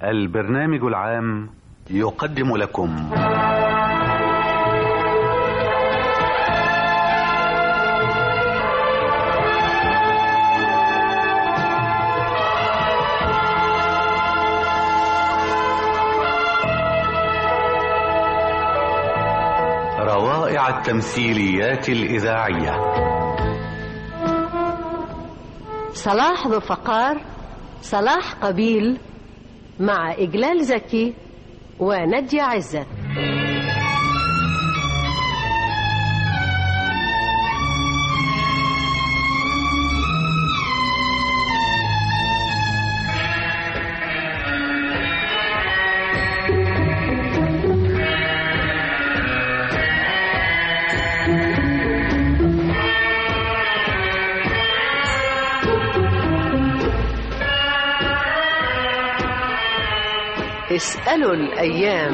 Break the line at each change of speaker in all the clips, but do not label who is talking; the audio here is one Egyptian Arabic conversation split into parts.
البرنامج العام يقدم لكم روائع التمثيليات الإذاعية
صلاح ذو فقار صلاح قبيل مع إجلال زكي ونادية عزت اسألوا الأيام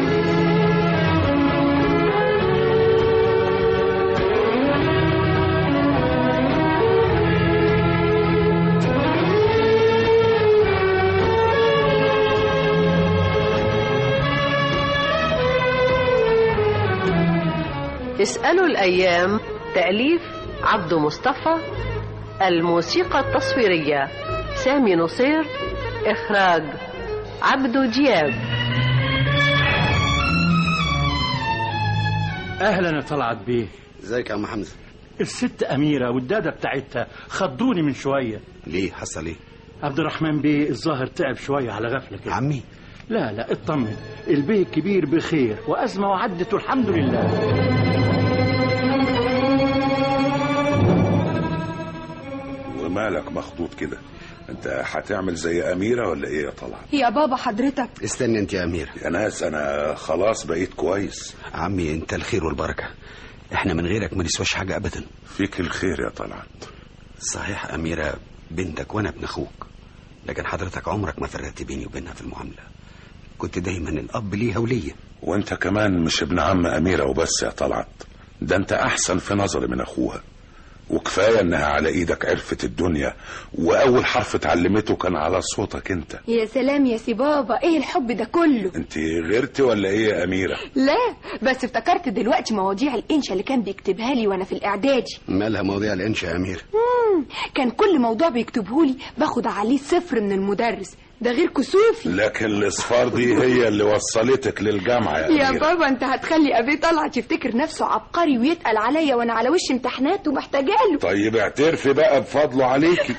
اسألوا الأيام تأليف عبد مصطفى الموسيقى التصويرية سامي نصير إخراج عبدو دياب
اهلا يا طلعت بيه
ازيك يا عم حمزه
الست اميره والداده بتاعتها خضوني من شويه
ليه حصل ايه
عبد الرحمن بيه الظاهر تعب شويه على غفله كده
عمي
لا لا اطمن البيه الكبير بخير وازمه وعدت والحمد لله
ومالك مخطوط كده انت هتعمل زي اميره ولا ايه يا طلعت
يا بابا حضرتك
استني انت يا امير
يا ناس انا خلاص بقيت كويس
عمي انت الخير والبركه احنا من غيرك ما نسواش حاجه ابدا
فيك الخير يا طلعت
صحيح اميره بنتك وانا ابن اخوك لكن حضرتك عمرك ما فرقت بيني وبينها في المعامله كنت دايما الاب ليها وليا
وانت كمان مش ابن عم اميره وبس يا طلعت ده انت احسن في نظري من اخوها وكفايه انها على ايدك عرفت الدنيا واول حرف اتعلمته كان على صوتك انت
يا سلام يا سي بابا ايه الحب ده كله
انت غيرتي ولا ايه يا اميره
لا بس افتكرت دلوقتي مواضيع الانشا اللي كان بيكتبها لي وانا في الاعدادي
مالها مواضيع الانشاء يا امير
مم. كان كل موضوع بيكتبه لي باخد عليه صفر من المدرس ده غير كسوفي
لكن الاصفار دي هي اللي وصلتك للجامعه يا
يا
اميره
بابا انت هتخلي ابي طلعت يفتكر نفسه عبقري ويتقل عليا وانا على وش امتحانات ومحتاجه له
طيب اعترفي بقى بفضله عليكي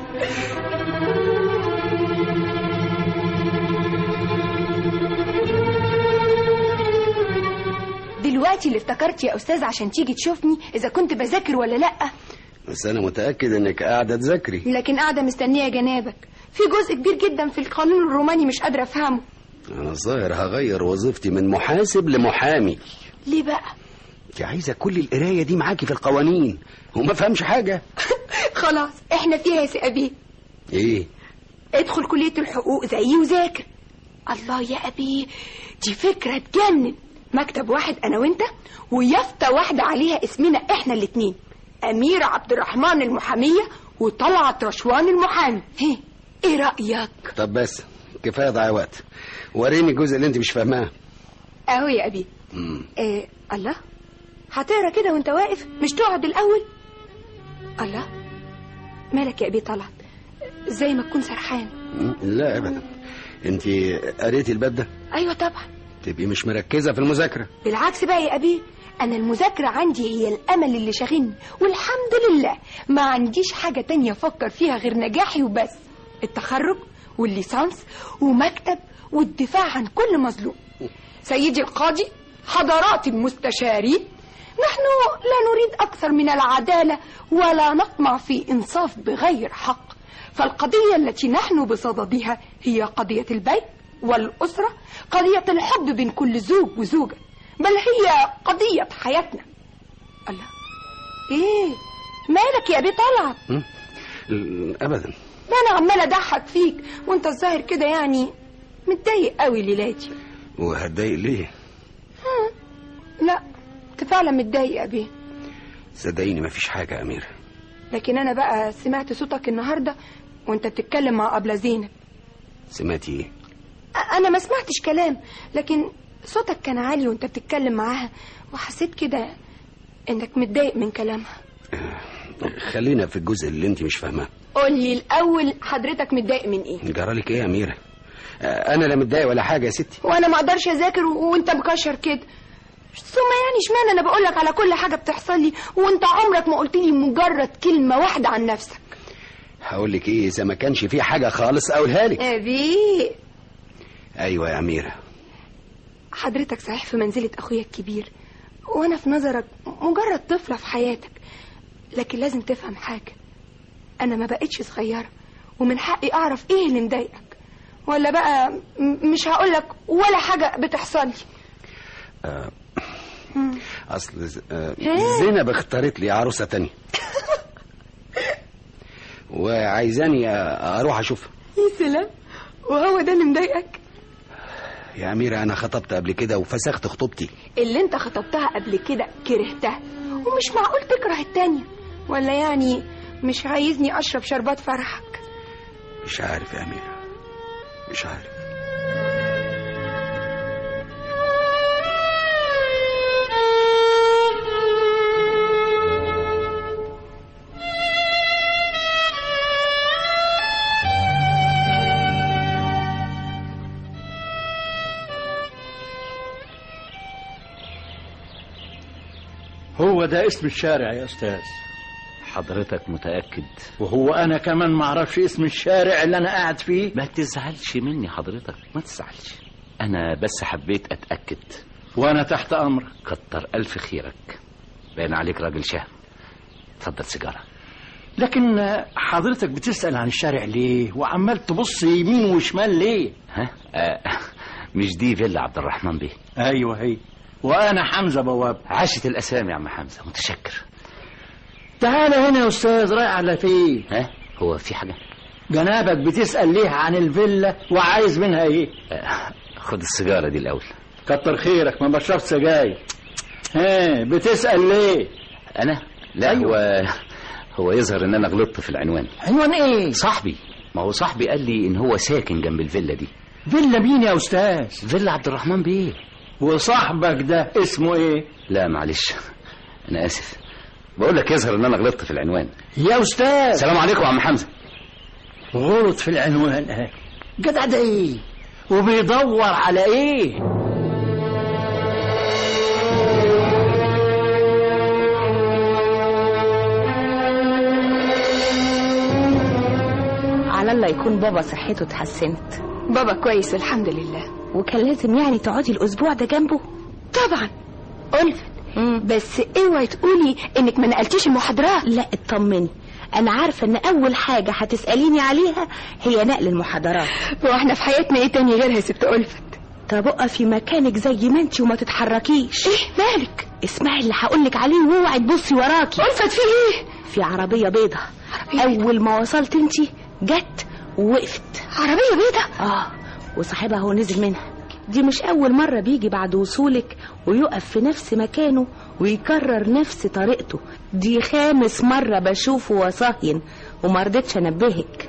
دلوقتي اللي افتكرت يا استاذ عشان تيجي تشوفني اذا كنت بذاكر ولا لا
بس انا متاكد انك قاعده تذاكري
لكن قاعده مستنيه جنابك في جزء كبير جدا في القانون الروماني مش قادره افهمه
انا الظاهر هغير وظيفتي من محاسب لمحامي
ليه بقى
انت عايزه كل القرايه دي معاكي في القوانين وما فهمش حاجه
خلاص احنا فيها يا سي ابي
ايه
ادخل كليه الحقوق زيي وذاكر الله يا ابي دي فكره تجنن مكتب واحد انا وانت ويافطه واحده عليها اسمنا احنا الاتنين اميره عبد الرحمن المحاميه وطلعت رشوان المحامي هي ايه رايك
طب بس كفايه ضيع وقت وريني الجزء اللي انت مش فاهماه
اهو يا ابي
مم.
إيه الله هتقرا كده وانت واقف مش تقعد الاول الله مالك يا ابي طلعت زي ما تكون سرحان
مم. لا ابدا انت قريتي الباب ده
ايوه طبعا
تبقي مش مركزه في المذاكره
بالعكس بقى يا ابي انا المذاكره عندي هي الامل اللي شاغلني والحمد لله ما عنديش حاجه تانية افكر فيها غير نجاحي وبس التخرج والليسانس ومكتب والدفاع عن كل مظلوم سيدي القاضي حضرات المستشارين نحن لا نريد اكثر من العداله ولا نطمع في انصاف بغير حق فالقضيه التي نحن بصددها هي قضيه البيت والاسره قضيه الحب بين كل زوج وزوجه بل هي قضيه حياتنا الله ايه مالك يا ابي طلعت
مم. ابدا
ده انا عمال اضحك فيك وانت الظاهر كده يعني متضايق قوي ليلاتي
وهتضايق ليه
لا انت فعلا متضايق يا ابي
صدقيني مفيش حاجه يا امير
لكن انا بقى سمعت صوتك النهارده وانت بتتكلم مع ابله زينب
سمعتي ايه
أ- انا ما سمعتش كلام لكن صوتك كان عالي وانت بتتكلم معاها وحسيت كده انك متضايق من كلامها
خلينا في الجزء اللي انت مش فاهماه
قول لي الاول حضرتك متضايق من ايه
جرالك ايه يا اميره آه، انا لا متضايق ولا حاجه يا ستي
وانا ما اقدرش اذاكر و- وانت مكشر كده ثم يعني اشمعنى انا بقول لك على كل حاجه بتحصل لي وانت عمرك ما قلت لي مجرد كلمه واحده عن نفسك
هقول لك ايه اذا ما كانش في حاجه خالص اقولها لك
ابي
ايوه يا اميره
حضرتك صحيح في منزله اخويا الكبير وانا في نظرك مجرد طفله في حياتك لكن لازم تفهم حاجه انا ما بقتش صغيره ومن حقي اعرف ايه اللي مضايقك ولا بقى م- مش هقولك ولا حاجه بتحصل لي
آه، اصل ز- آه،
إيه؟
زينب اختارت لي عروسه تانية وعايزاني آه، اروح اشوفها
يا سلام وهو ده اللي مضايقك
يا اميره انا خطبت قبل كده وفسخت خطوبتي
اللي انت خطبتها قبل كده كرهتها ومش معقول تكره التانية ولا يعني مش عايزني اشرب شربات فرحك
مش عارف يا اميره مش عارف
هو ده اسم الشارع يا استاذ
حضرتك متأكد
وهو انا كمان ما اعرفش اسم الشارع اللي انا قاعد فيه
ما تزعلش مني حضرتك ما تزعلش أنا بس حبيت أتأكد
وانا تحت امرك
كتر ألف خيرك باين عليك راجل شهم اتفضل سيجارة
لكن حضرتك بتسأل عن الشارع ليه وعمال تبص يمين وشمال ليه
ها آه مش دي فيلا عبد الرحمن بيه
ايوه هي وانا حمزه بواب
عاشت الأسامي يا عم حمزة متشكر
تعال هنا يا استاذ رايح على فين
ها هو في حاجة
جنابك بتسأل ليه عن الفيلا وعايز منها ايه
آه خد السيجارة دي الأول
كتر خيرك ما بشربش سجاير ها بتسأل ليه
أنا لا
أيوة.
هو هو يظهر إن أنا غلطت في العنوان
عنوان ايه
صاحبي ما هو صاحبي قال لي إن هو ساكن جنب الفيلا دي
فيلا مين يا استاذ
فيلا عبد الرحمن بيه
وصاحبك ده اسمه ايه
لا معلش انا اسف بقول لك يظهر ان انا غلطت في العنوان
يا استاذ
السلام عليكم يا عم حمزه
غلط في العنوان اه جدع ده ايه وبيدور على ايه
على الله يكون بابا صحته اتحسنت
بابا كويس الحمد لله
وكان لازم يعني تقعدي الاسبوع ده جنبه
طبعا ألفت بس اوعي تقولي انك ما نقلتيش المحاضرات
لا اطمني انا عارفه ان اول حاجه هتساليني عليها هي نقل المحاضرات
واحنا في حياتنا ايه تاني غيرها يا ست ألفت
طب اقفي مكانك زي ما انتي وما تتحركيش
ايه مالك
اسمعي اللي هقولك عليه واوعي تبصي وراكي
ألفت في ايه
في عربيه بيضه اول ما وصلت انتي جت ووقفت
عربية بيضة
اه وصاحبها هو نزل منها دي مش أول مرة بيجي بعد وصولك ويقف في نفس مكانه ويكرر نفس طريقته دي خامس مرة بشوفه وصهين ومرضتش أنبهك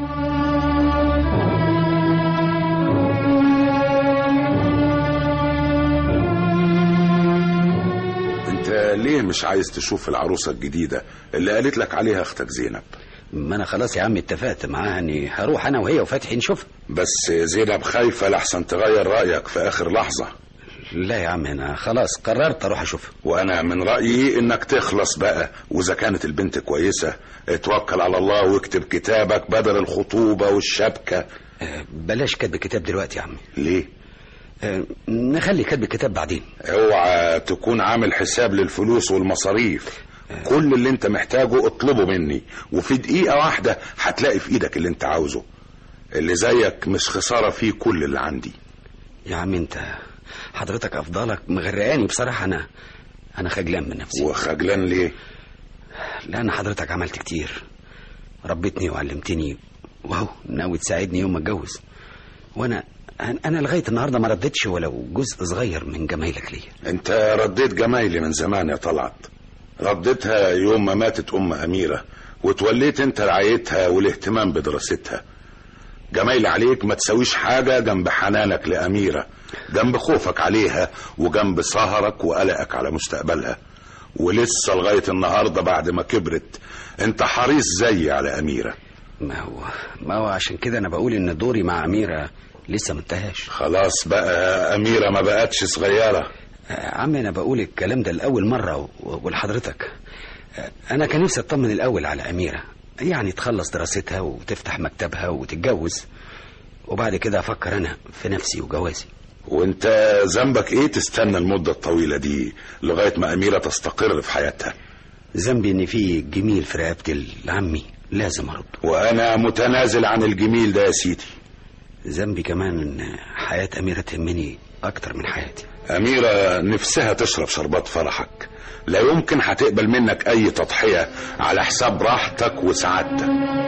انت ليه مش عايز تشوف العروسه الجديده اللي قالت لك عليها اختك زينب
ما انا خلاص يا عم اتفقت معاها اني هروح انا وهي وفتحي نشوفها
بس زينب خايفه لحسن تغير رايك في اخر لحظه
لا يا عم انا خلاص قررت اروح اشوفها
وانا من رايي انك تخلص بقى واذا كانت البنت كويسه اتوكل على الله واكتب كتابك بدل الخطوبه والشبكه
آه، بلاش كتب كتاب دلوقتي يا عمي
ليه
آه، نخلي كتب الكتاب بعدين
اوعى تكون عامل حساب للفلوس والمصاريف كل اللي انت محتاجه اطلبه مني وفي دقيقة واحدة هتلاقي في ايدك اللي انت عاوزه اللي زيك مش خسارة فيه كل اللي عندي
يا عم انت حضرتك افضلك مغرقاني بصراحه انا انا خجلان من نفسي
وخجلان ليه
لان حضرتك عملت كتير ربيتني وعلمتني واهو ناوي تساعدني يوم ما اتجوز وانا انا لغايه النهارده ما ردتش ولو جزء صغير من جمايلك ليا
انت رديت جمايلي من زمان يا طلعت رديتها يوم ما ماتت ام اميرة وتوليت انت رعايتها والاهتمام بدراستها جمايل عليك ما تسويش حاجة جنب حنانك لأميرة جنب خوفك عليها وجنب سهرك وقلقك على مستقبلها ولسه لغاية النهاردة بعد ما كبرت انت حريص زي على أميرة
ما هو ما هو عشان كده انا بقول ان دوري مع اميره لسه ما انتهاش
خلاص بقى أميرة ما بقتش صغيرة
آه، عمي انا بقول الكلام ده لاول مره و- ولحضرتك آه، انا كان نفسي اطمن الاول على اميره يعني تخلص دراستها وتفتح مكتبها وتتجوز وبعد كده افكر انا في نفسي وجوازي
وانت ذنبك ايه تستنى المدة الطويلة دي لغاية ما أميرة تستقر في حياتها
ذنبي ان في جميل في رقبتي لعمي لازم ارد
وأنا متنازل عن الجميل ده يا سيدي
ذنبي كمان ان حياه اميره تهمني اكتر من حياتي
أميرة نفسها تشرب شربات فرحك لا يمكن هتقبل منك أي تضحية على حساب راحتك وسعادتك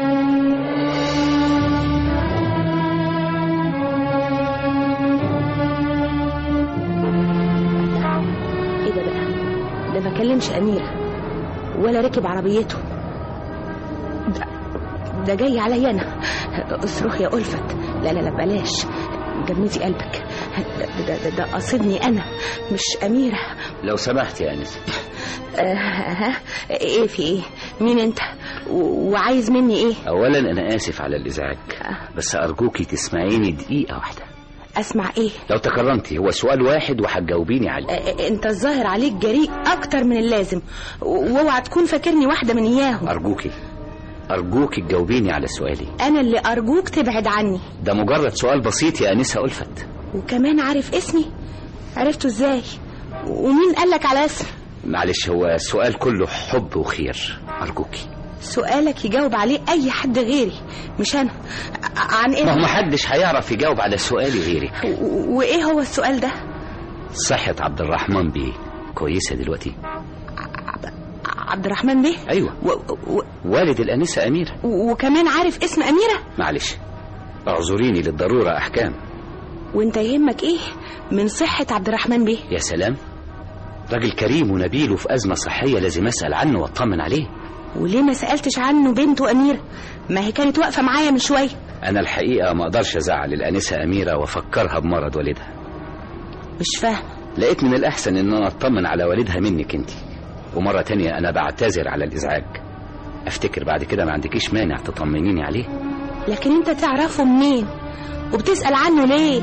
ايه ده بقى ده ما كلمش اميره ولا ركب عربيته ده, ده جاي عليا انا اصرخ يا الفت لا لا لا بلاش جمدي قلبك ده, ده, ده, ده قصدني انا مش اميره
لو سمحت يا انسه
آه ها ايه في ايه مين انت و- وعايز مني ايه
اولا انا اسف على الازعاج بس ارجوكي تسمعيني دقيقه واحده
اسمع ايه
لو تكرمتي هو سؤال واحد وهتجاوبيني عليه
آه، انت الظاهر عليك جريء اكتر من اللازم و- واوعى تكون فاكرني واحده من اياهم
ارجوكي ارجوكي تجاوبيني على سؤالي
انا اللي ارجوك تبعد عني
ده مجرد سؤال بسيط يا انسه الفت
وكمان عارف اسمي عرفته ازاي ومين قالك على اسمي
معلش هو السؤال كله حب وخير ارجوكي
سؤالك يجاوب عليه اي حد غيري مش انا ع- عن
ما هو
ايه
محدش هيعرف يجاوب على سؤالي غيرك
و- وايه هو السؤال ده
صحة عبد الرحمن بيه كويسة دلوقتي
عبد الرحمن بيه
ايوه
و... و...
والد الانسة اميرة
وكمان عارف اسم اميره
معلش اعذريني للضرورة احكام
وانت يهمك ايه من صحه عبد الرحمن بيه
يا سلام راجل كريم ونبيل وفي أزمة صحية لازم أسأل عنه وأطمن عليه
وليه ما سالتش عنه بنته اميره ما هي كانت واقفه معايا من شويه
أنا الحقيقة ما أقدرش أزعل الأنسة أميرة وأفكرها بمرض والدها
مش فاهم
لقيت من الأحسن إن أنا أطمن على والدها منك أنت ومرة تانية أنا بعتذر على الإزعاج أفتكر بعد كده ما عندكيش مانع تطمنيني عليه
لكن انت تعرفه منين وبتسال عنه ليه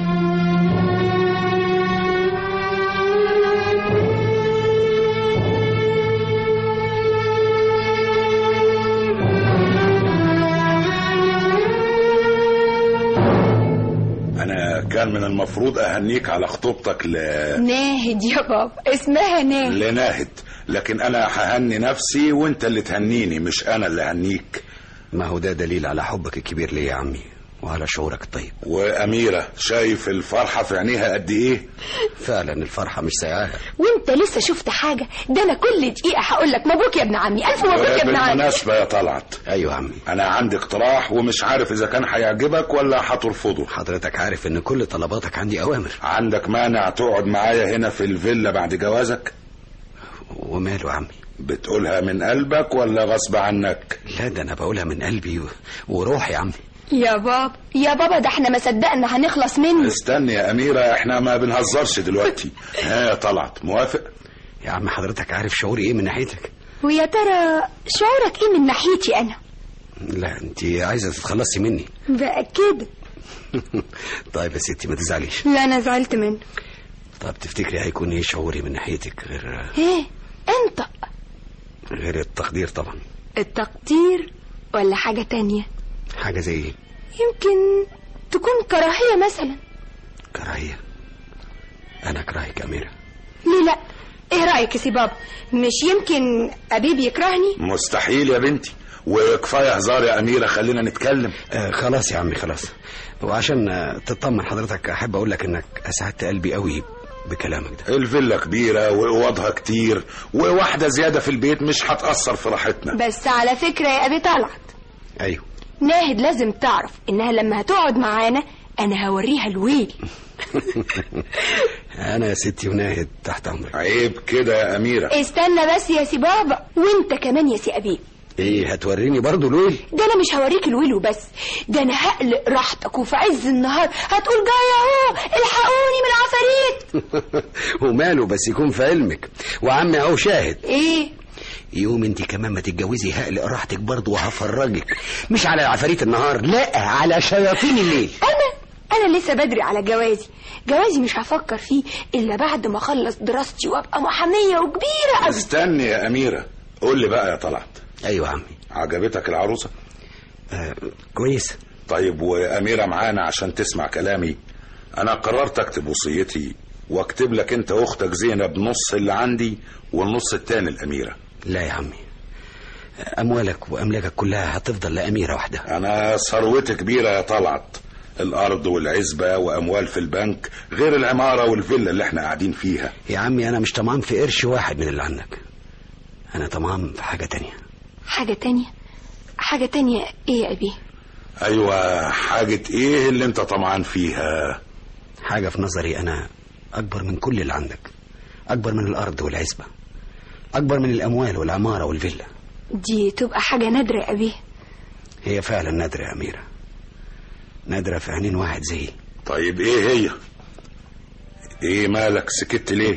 أنا كان من المفروض أهنيك على خطوبتك ل...
ناهد يا بابا اسمها ناهد
لناهد لكن أنا ههني نفسي وأنت اللي تهنيني مش أنا اللي هنيك
ما هو ده دليل على حبك الكبير ليا يا عمي وعلى شعورك الطيب
وأميرة شايف الفرحة في عينيها قد إيه
فعلا الفرحة مش سايعاها
وانت لسه شفت حاجه ده انا كل دقيقه هقول لك مبروك يا ابن عمي الف مبروك يا ابن عمي
بالمناسبة يا طلعت
ايوه يا عمي
أنا عندي اقتراح ومش عارف إذا كان هيعجبك ولا هترفضه
حضرتك عارف ان كل طلباتك عندي اوامر
عندك مانع تقعد معايا هنا في الفيلا بعد جوازك
وماله يا عمي
بتقولها من قلبك ولا غصب عنك
لا ده انا بقولها من قلبي و... وروحي يا عمي
يا بابا يا بابا ده احنا ما صدقنا هنخلص منه
استني يا أميرة احنا ما بنهزرش دلوقتي ها يا طلعت موافق
يا عم حضرتك عارف شعوري ايه من ناحيتك
ويا ترى شعورك ايه من ناحيتي انا
لا انت عايزه تتخلصي مني
بقى كده
طيب يا ستي ما تزعليش
لا انا زعلت منه
طب تفتكري هيكون ايه شعوري من ناحيتك غير
ايه انت
غير التقدير طبعا
التقدير ولا حاجه تانية
حاجه زي ايه
يمكن تكون كراهيه مثلا
كراهيه انا اكرهك يا اميره
ليه لا ايه رايك يا سي بابا مش يمكن ابيب يكرهني
مستحيل يا بنتي وكفايه هزار يا أميرة خلينا نتكلم
آه خلاص يا عمي خلاص وعشان آه، تطمن حضرتك احب اقول لك انك اسعدت قلبي قوي بكلامك ده
الفيلا كبيرة وأوضها كتير وواحدة زيادة في البيت مش هتأثر في راحتنا
بس على فكره يا ابي طلعت
ايوه
ناهد لازم تعرف انها لما هتقعد معانا انا هوريها الويل
انا يا ستي وناهد تحت امرك
عيب كده يا أميرة
استنى بس يا سي بابا وانت كمان يا سي ابيب
ايه هتوريني برضو الويل
ده انا مش هوريك الويل وبس ده انا هقلق راحتك وفي عز النهار هتقول جاي اهو الحقوني من العفاريت
وماله بس يكون في علمك وعمي اهو شاهد
ايه
يوم انت كمان ما تتجوزي هقلق راحتك برضو وهفرجك مش على عفاريت النهار لا على شياطين الليل
انا انا لسه بدري على جوازي جوازي مش هفكر فيه الا بعد ما اخلص دراستي وابقى محاميه وكبيره قوي
استني يا أميرة قول لي بقى يا طلعت
ايوه يا عمي
عجبتك العروسة
آه كويس
طيب وأميرة معانا عشان تسمع كلامي أنا قررت أكتب وصيتي واكتب لك أنت وأختك زينب نص اللي عندي والنص التاني الأميرة
لا يا عمي اموالك واملاكك كلها هتفضل لاميره واحده
أنا ثروتي كبيرة يا طلعت الأرض والعزبة وأموال في البنك غير العمارة والفيلا اللي احنا قاعدين فيها
يا عمي انا مش طمعان في قرش واحد من اللي عندك انا طمعان في حاجه تانية
حاجه تانية حاجه تانية ايه يا ابي
أيوة حاجة إيه اللي أنت طمعان فيها
حاجه في نظري انا اكبر من كل اللي عندك اكبر من الارض والعزبه اكبر من الاموال والعماره والفيلا
دي تبقى حاجه نادره يا ابي
هي فعلا نادره يا اميره نادره في عينين واحد زيي
طيب إيه هي إيه مالك سكت ليه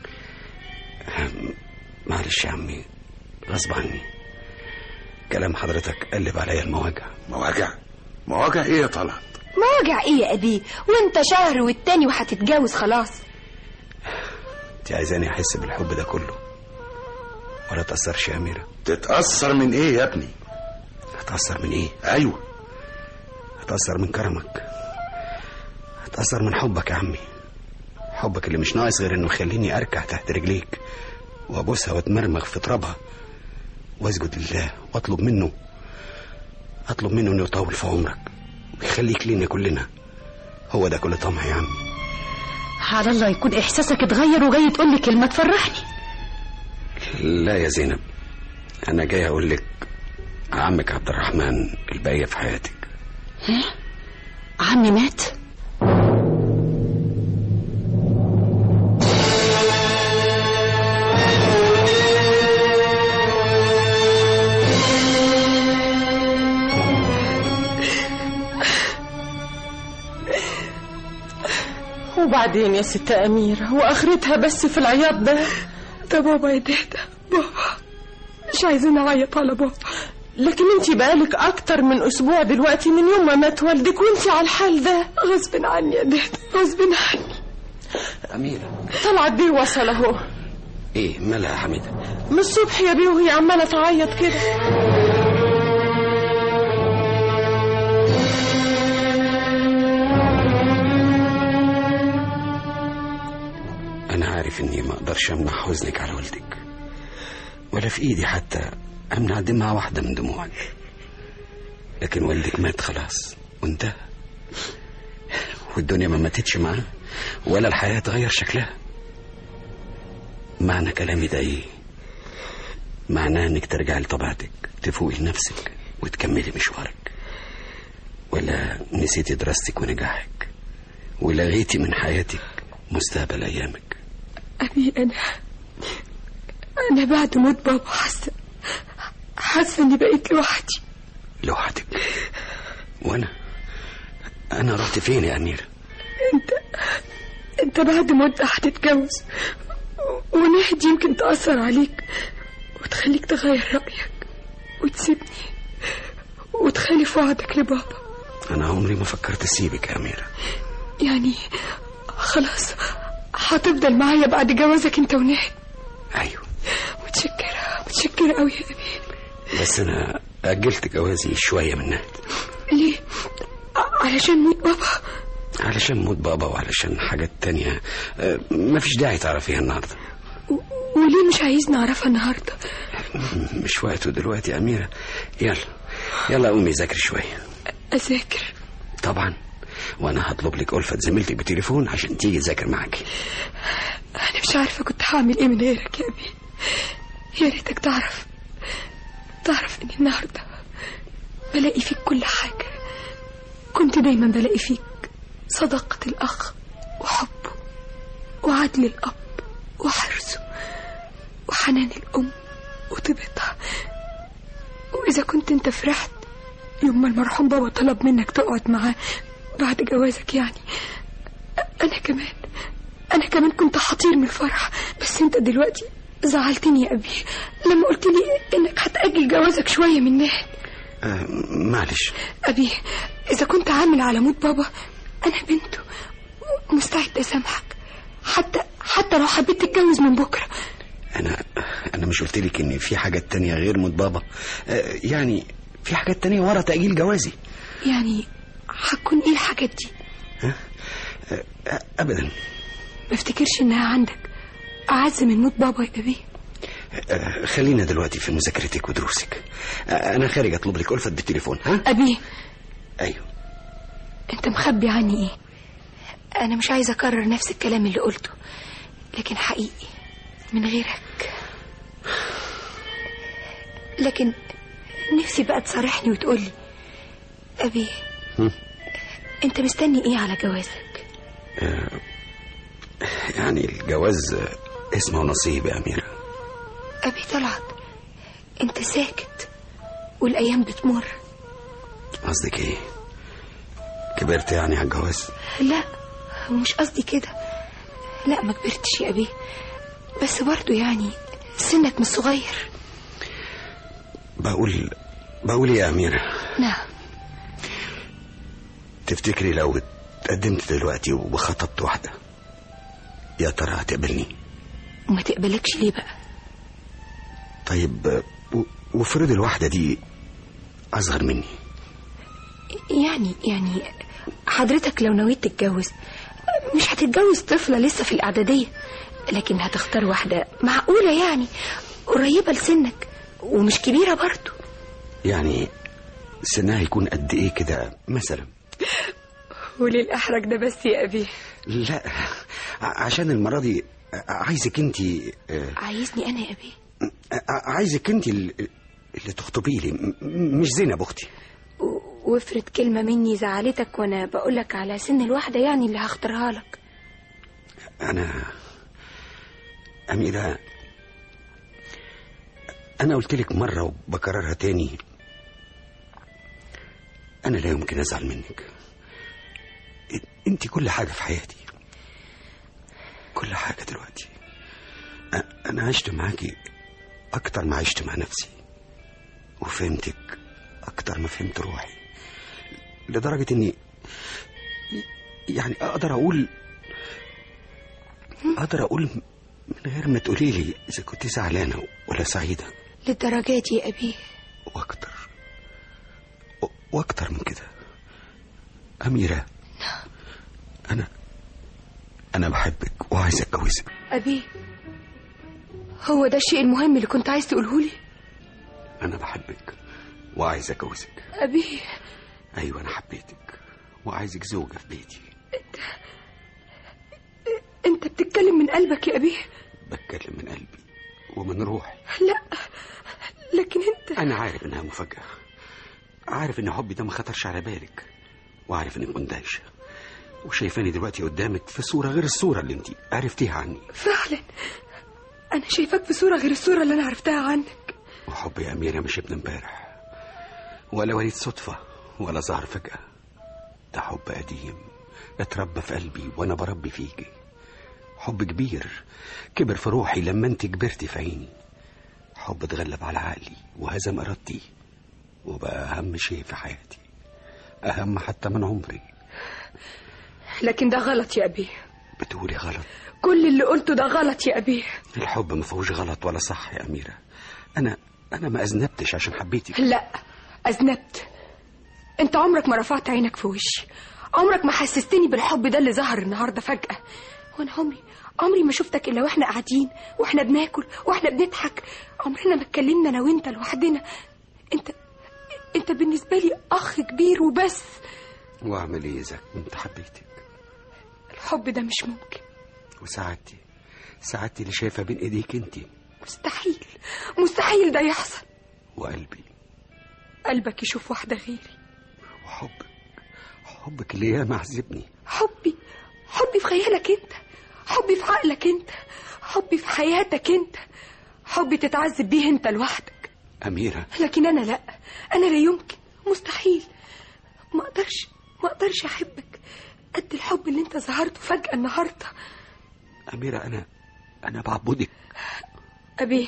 معلش يا عمي غصب عني كلام حضرتك قلب عليا المواجع
مواجع مواجع إيه يا طلعت
مواجع ايه يا ابي وانت شهر والتاني وهتتجوز خلاص
انت عايزاني احس بالحب ده كله ولا تاثرش يا اميره
تتأثر من إيه يا ابني
هتاثر من ايه
أيوة
هتاثر من كرمك هتاثر من حبك يا عمي حبك اللي مش ناقص غير انه يخليني اركع تحت رجليك وابوسها واتمرمغ في ترابها واسجد لله واطلب منه اطلب منه انه يطول في عمرك ويخليك لينا كلنا هو ده كل طمعي يا عمي
على الله يكون احساسك اتغير وجاي تقول لي كلمه تفرحني
لا يا زينب انا جاي اقول لك عمك عبد الرحمن الباقيه في حياتك
عمي مات
وبعدين يا ست أميرة وآخرتها بس في العياط ده
ده بابا يا دهده بابا مش عايزين اعيط على بابا
لكن انت بقالك أكتر من أسبوع دلوقتي من يوم ما مات والدك وانت على الحال ده
غصب عني يا دهده غصب عني
اميره
طلعت بيه وصل أهو
ايه مالها يا حميده
من الصبح يا بيه وهي عمالة تعيط كده
انا عارف اني ما اقدرش امنع حزنك على والدك ولا في ايدي حتى امنع دمعه واحده من دموعك لكن والدك مات خلاص وانتهى والدنيا ما ماتتش معاه ولا الحياه تغير شكلها معنى كلامي ده ايه معناه انك ترجعي لطبيعتك تفوقي لنفسك وتكملي مشوارك ولا نسيتي دراستك ونجاحك ولغيتي من حياتك مستقبل ايامك
ابي انا انا بعد موت بابا حاسه حاسه اني بقيت لوحدي
لوحدك وانا انا رحت فين يا اميره
انت انت بعد مدة هتتجوز ونهد يمكن تأثر عليك وتخليك تغير رأيك وتسيبني وتخالف وعدك لبابا
انا عمري ما فكرت اسيبك يا اميره
يعني خلاص هتفضل معايا بعد جوازك انت ونهد
ايوه
متشكرة متشكرة قوي يا أمين
بس انا اجلت جوازي شويه من نهد
ليه ع- علشان موت بابا
علشان موت بابا وعلشان حاجات تانية أه، مفيش داعي تعرفيها النهارده
و- وليه مش عايز نعرفها النهاردة
مش وقته دلوقتي يا اميره يلا يلا قومي ذاكري شويه
أذاكر
طبعا وانا هطلب لك ألفة زميلتك بتليفون عشان تيجي تذاكر معاكي
أنا مش عارفة كنت هعمل إيه من غيرك يا أبي يا ريتك تعرف تعرف إني النهاردة بلاقي فيك كل حاجة كنت دايما بلاقي فيك صداقة الأخ وحبه وعدل الأب وحرصه وحنان الأم وطيبتها واذا كنت انت فرحت يوم ما المرحوم بابا طلب منك تقعد معاه بعد جوازك يعني انا كمان انا كمان كنت حطير من الفرح بس انت دلوقتي زعلتني يا ابي لما قلت لي انك هتأجل جوازك شويه من ناحيه
آه معلش
ابي اذا كنت عامل على موت بابا انا بنته مستعد اسامحك حتى حتى لو حبيت تتجوز من بكره
انا انا مش قلت لك ان في حاجات تانية غير موت بابا آه يعني في حاجات تانية ورا تأجيل جوازي
يعني هتكون ايه الحاجات دي
آه ابدا
ما افتكرش انها عندك اعز من موت بابا يا ابي
آه خلينا دلوقتي في مذاكرتك ودروسك آه انا خارج اطلب لك ألفت بالتليفون ها
ابي
ايوه
انت مخبي عني ايه انا مش عايزه اكرر نفس الكلام اللي قلته لكن حقيقي من غيرك لكن نفسي بقى تصارحني وتقولي ابي
هم؟
انت مستني ايه على جوازك
آه يعني الجواز آه، اسمه نصيب يا أميرة
ابي طلعت انت ساكت والايام بتمر
قصدك ايه كبرت يعني على الجواز
لا مش قصدي كده لا ما كبرتش يا ابي بس برضو يعني سنك مش صغير
بقول بقول يا أميرة
نعم
تفتكري لو اتقدمت دلوقتي وخطبت واحدة يا ترى هتقبلني
وما تقبلكش ليه بقى
طيب آه، و- وافرض الواحدة دي أصغر مني
يعني يعني حضرتك لو نويت تتجوز مش هتتجوز طفلة لسه في الإعدادية لكن هتختار واحدة معقولة يعني قريبة لسنك ومش كبيرة برضو
يعني سنها يكون قد ايه كده مثلا
وليه الإحراج ده بس يا أبي
لا ع- عشان المرة دي عايزك انت
عايزني أنا يا أبي
عايزك انت اللي تخطبي لي م- مش زينب اختي
و- وافرض كلمة مني زعلتك وأنا بقولك على سن الواحدة يعني اللي هختارها لك
انا اميرة انا قلت لك مرة وبكررها تاني انا لا يمكن ازعل منك انت كل حاجة في حياتي كل حاجة دلوقتي أ- انا عشت معاكي اكتر ما عشت مع نفسي وفهمتك اكتر ما فهمت روحي لدرجة اني يعني اقدر اقول اقدر اقول من غير ما تقولي لي اذا كنت زعلانه ولا سعيده
للدرجات يا أبي
واكتر و- واكتر من كده اميره انا انا بحبك وعايز اتجوزك
أبي هو ده الشيء المهم اللي كنت عايز تقوله لي
انا بحبك وعايز اتجوزك
أبي
ايوه انا حبيتك وعايزك زوجه في بيتي
أنت بتتكلم من قلبك يا أبي
بتكلم من قلبي ومن روحي
لا لكن أنت
انا عارف انها مفاجاه عارف ان حبي ده ما خطرش على بالك وعارف انك مندهشه وشايفاني دلوقتي قدامك في صوره غير الصوره اللي انت عرفتيها عني
فعلا أنا شايفاك في صورة غير الصورة اللي أنا عرفتها عنك
وحب يا أميرة مش ابن امبارح ولا وليد صدفة ولا ظهر فجأة ده حب قديم اتربى في قلبي وأنا بربي فيكي حب كبير كبر في روحي لما انت كبرتي في عيني حب اتغلب على عقلي وهزم إرادتي وبقى أهم شيء في حياتي أهم حتى من عمري
لكن ده غلط يا أبي
بتقولي غلط
كل اللي قلته ده غلط يا أبي
الحب ما فيهوش غلط ولا صح يا أميرة أنا أنا ما أذنبتش عشان حبيتك
لا أذنبت أنت عمرك ما رفعت عينك في وشي عمرك ما حسستني بالحب ده اللي ظهر النهاردة فجأة وأنا عمري عمري ما شفتك إلا وإحنا قاعدين وإحنا بناكل وإحنا بنضحك عمرنا ما اتكلمنا أنا وأنت لوحدنا أنت أنت بالنسبة لي أخ كبير وبس
وأعمل إيه إذا كنت حبيتك
الحب ده مش ممكن
وسعادتي سعادتي اللي شايفها بين ايديك انت
مستحيل مستحيل ده يحصل
وقلبي
قلبك يشوف واحدة غيري
وحبك حبك اللي ياما عذبني
حبي حبي في خيالك انت حبي في عقلك انت حبي في حياتك انت حبي تتعذب بيه انت لوحدك
أميرة
لكن انا لا انا لا يمكن مستحيل ما اقدرش ما اقدرش احبك قد الحب اللي انت ظهرته فجأة النهارده
أميرة أنا أنا بعبدك
ابي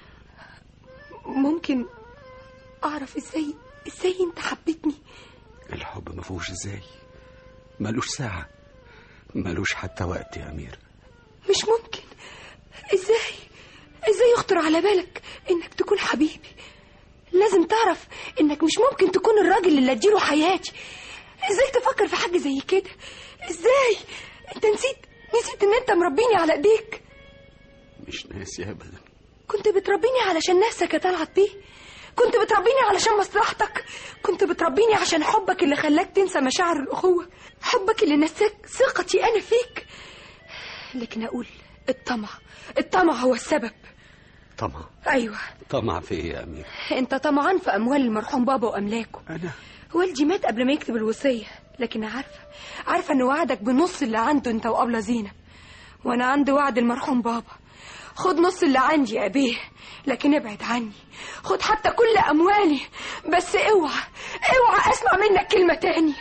ممكن اعرف ازاي ازاي انت حبيتني
الحب ما فيهوش ازاي ملوش ساعة ملوش حتى وقت يا أميرة
مش ممكن ازاي ازاي يخطر على بالك انك تكون حبيبي لازم تعرف انك مش ممكن تكون الراجل اللي اديله حياتي ازاي تفكر في حاجه زي كده ازاي انت نسيت نسيت ان انت مربيني على ايديك
مش ناسي أبدا
كنت بتربيني علشان نفسك يا طلعت بيه كنت بتربيني علشان مصلحتك كنت بتربيني عشان حبك اللي خلاك تنسى مشاعر الأخوة حبك اللي نساك ثقتي أنا فيك لكن أقول الطمع الطمع هو السبب
طمع
أيوة
طمع في إيه يا أميرة
أنت طمعان في أموال المرحوم بابا وأملاكه
أنا
والدي مات قبل ما يكتب الوصية لكن عارفة عارفة إن وعدك بنص اللي عنده أنت وأبلة زينب وأنا عندي وعد المرحوم بابا خد نص اللي عندي يا أبيه لكن ابعد عني خد حتى كل أموالي بس اوعى اوعى أسمع منك كلمة تاني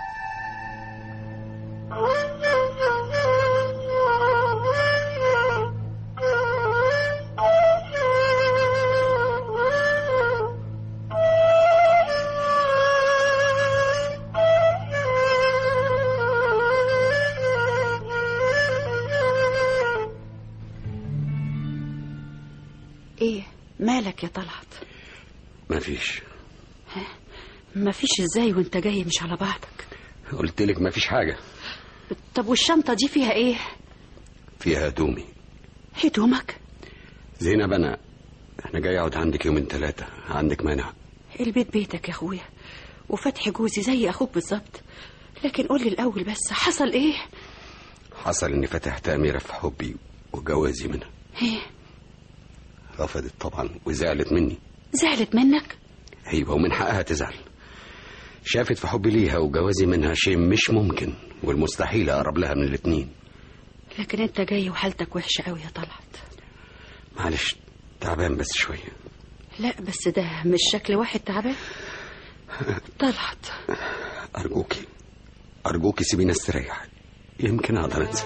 ايه مالك يا طلعت
مفيش
مفيش ازاي وانت جاي مش على بعضك
قلت لك مفيش حاجة
طب والشنطة دي فيها ايه
فيها هدومي
هدومك
زينب أنا أنا جاي أقعد عندك يومين ثلاثة عندك مانع
البيت بيتك يا اخويا وفتحي جوزي زي اخوك بالظبط لكن قولي الاول بس حصل ايه
حصل إني فتحت أميرة في حبي وجوازي منها
ايه
رفضت طبعا وزعلت مني
زعلت منك
أيوة ومن حقها تزعل شافت في حبي ليها وجوازي منها شيء مش ممكن والمستحيل أقرب لها من الاتنين
لكن انت جاي وحالتك وحشة قوي يا طلعت
معلش تعبان بس شوية
لا بس ده مش شكل واحد تعبان طلعت
أرجوكي أرجوكي سيبيني استريح يمكن أقدر أنسى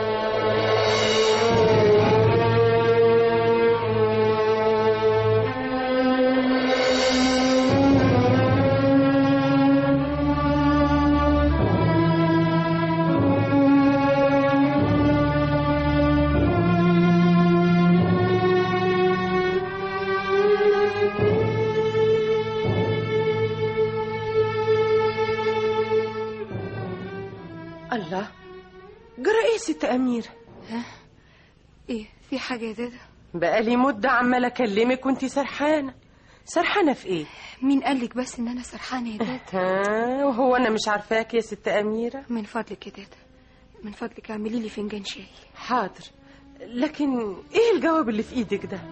الله جرى ايه يا ست أميرة
ايه في حاجة يا دادا
بقالي مدة عمالة أكلمك وانتي سرحانة سرحانة في ايه
مين قالك بس ان انا سرحانة يا دادا
ها وهو أنا مش عارفاك يا ست أميرة
من فضلك يا دادا من فضلك اعملي لي فنجان شاي
حاضر لكن ايه الجواب اللي في ايدك ده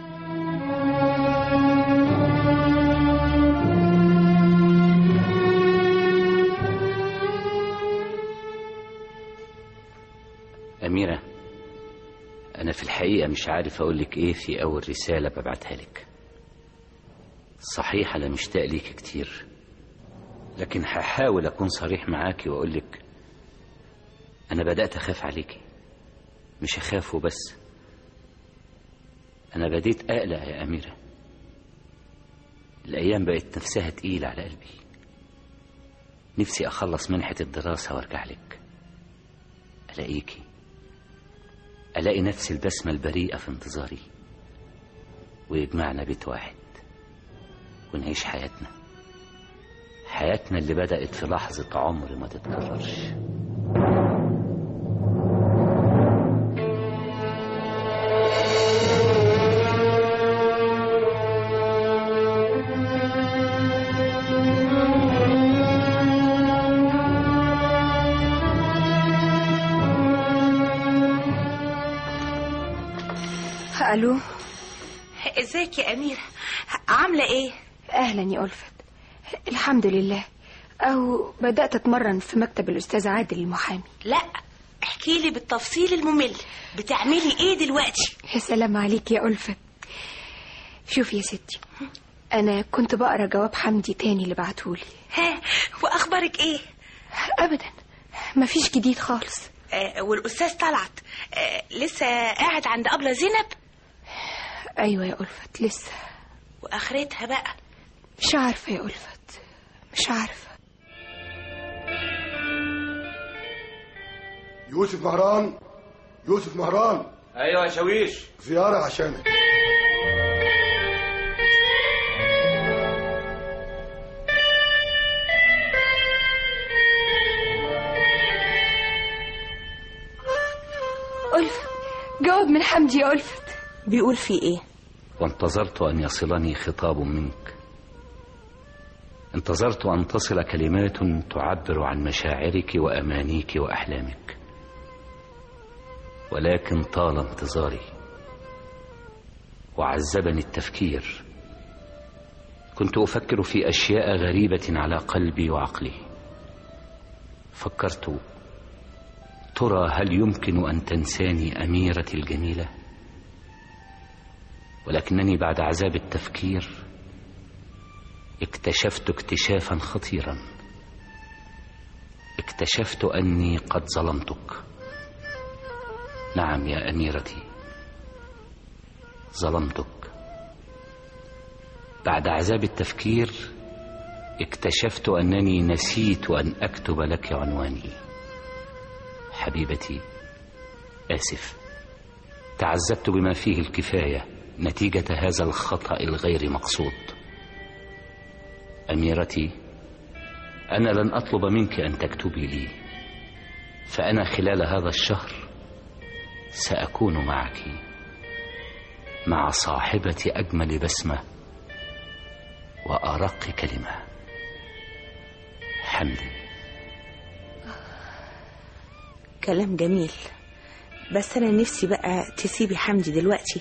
أميرة أنا في الحقيقة مش عارف أقولك إيه في أول رسالة ببعتها لك صحيح أنا مشتاق ليك كتير لكن هحاول أكون صريح معاكي وأقولك أنا بدأت أخاف عليكي مش أخاف وبس أنا بديت أقلق يا أميرة الأيام بقت نفسها تقيلة على قلبي نفسي أخلص منحة الدراسة وأرجع لك ألاقيكي ألاقي نفس البسمة البريئة في انتظاري ويجمعنا بيت واحد ونعيش حياتنا حياتنا اللي بدأت في لحظة عمر ما تتكررش
الو
ازيك يا أميرة عاملة ايه
اهلا يا ألفت الحمد لله او بدأت اتمرن في مكتب الاستاذ عادل المحامي
لا احكي لي بالتفصيل الممل بتعملي ايه دلوقتي
يا سلام عليك يا ألفت شوف يا ستي انا كنت بقرا جواب حمدي تاني اللي بعتهولي
ها واخبارك ايه
ابدا مفيش جديد خالص
آه والاستاذ طلعت آه لسه قاعد عند ابله زينب
ايوه يا الفت لسه
واخرتها بقى
مش عارفه يا الفت مش عارفه
يوسف مهران يوسف مهران
ايوه يا شاويش
زيارة عشانك
ألفت جواب من حمدي يا ألفت
بيقول في ايه
وانتظرت أن يصلني خطاب منك انتظرت أن تصل كلمات تعبر عن مشاعرك وأمانيك وأحلامك ولكن طال انتظاري وعذبني التفكير كنت أفكر في أشياء غريبة على قلبي وعقلي فكرت ترى هل يمكن أن تنساني أميرتي الجميلة ولكنني بعد عذاب التفكير اكتشفت اكتشافا خطيرا اكتشفت أني قد ظلمتك نعم يا أميرتي ظلمتك بعد عذاب التفكير اكتشفت أنني نسيت أن أكتب لك عنواني حبيبتي آسف تعذبت بما فيه الكفاية نتيجة هذا الخطأ الغير مقصود أميرتي أنا لن أطلب منك أن تكتبي لي فأنا خلال هذا الشهر سأكون معك مع صاحبة أجمل بسمة وأرق كلمة حمدي
كلام جميل بس انا نفسي بقى تسيبي حمدي دلوقتي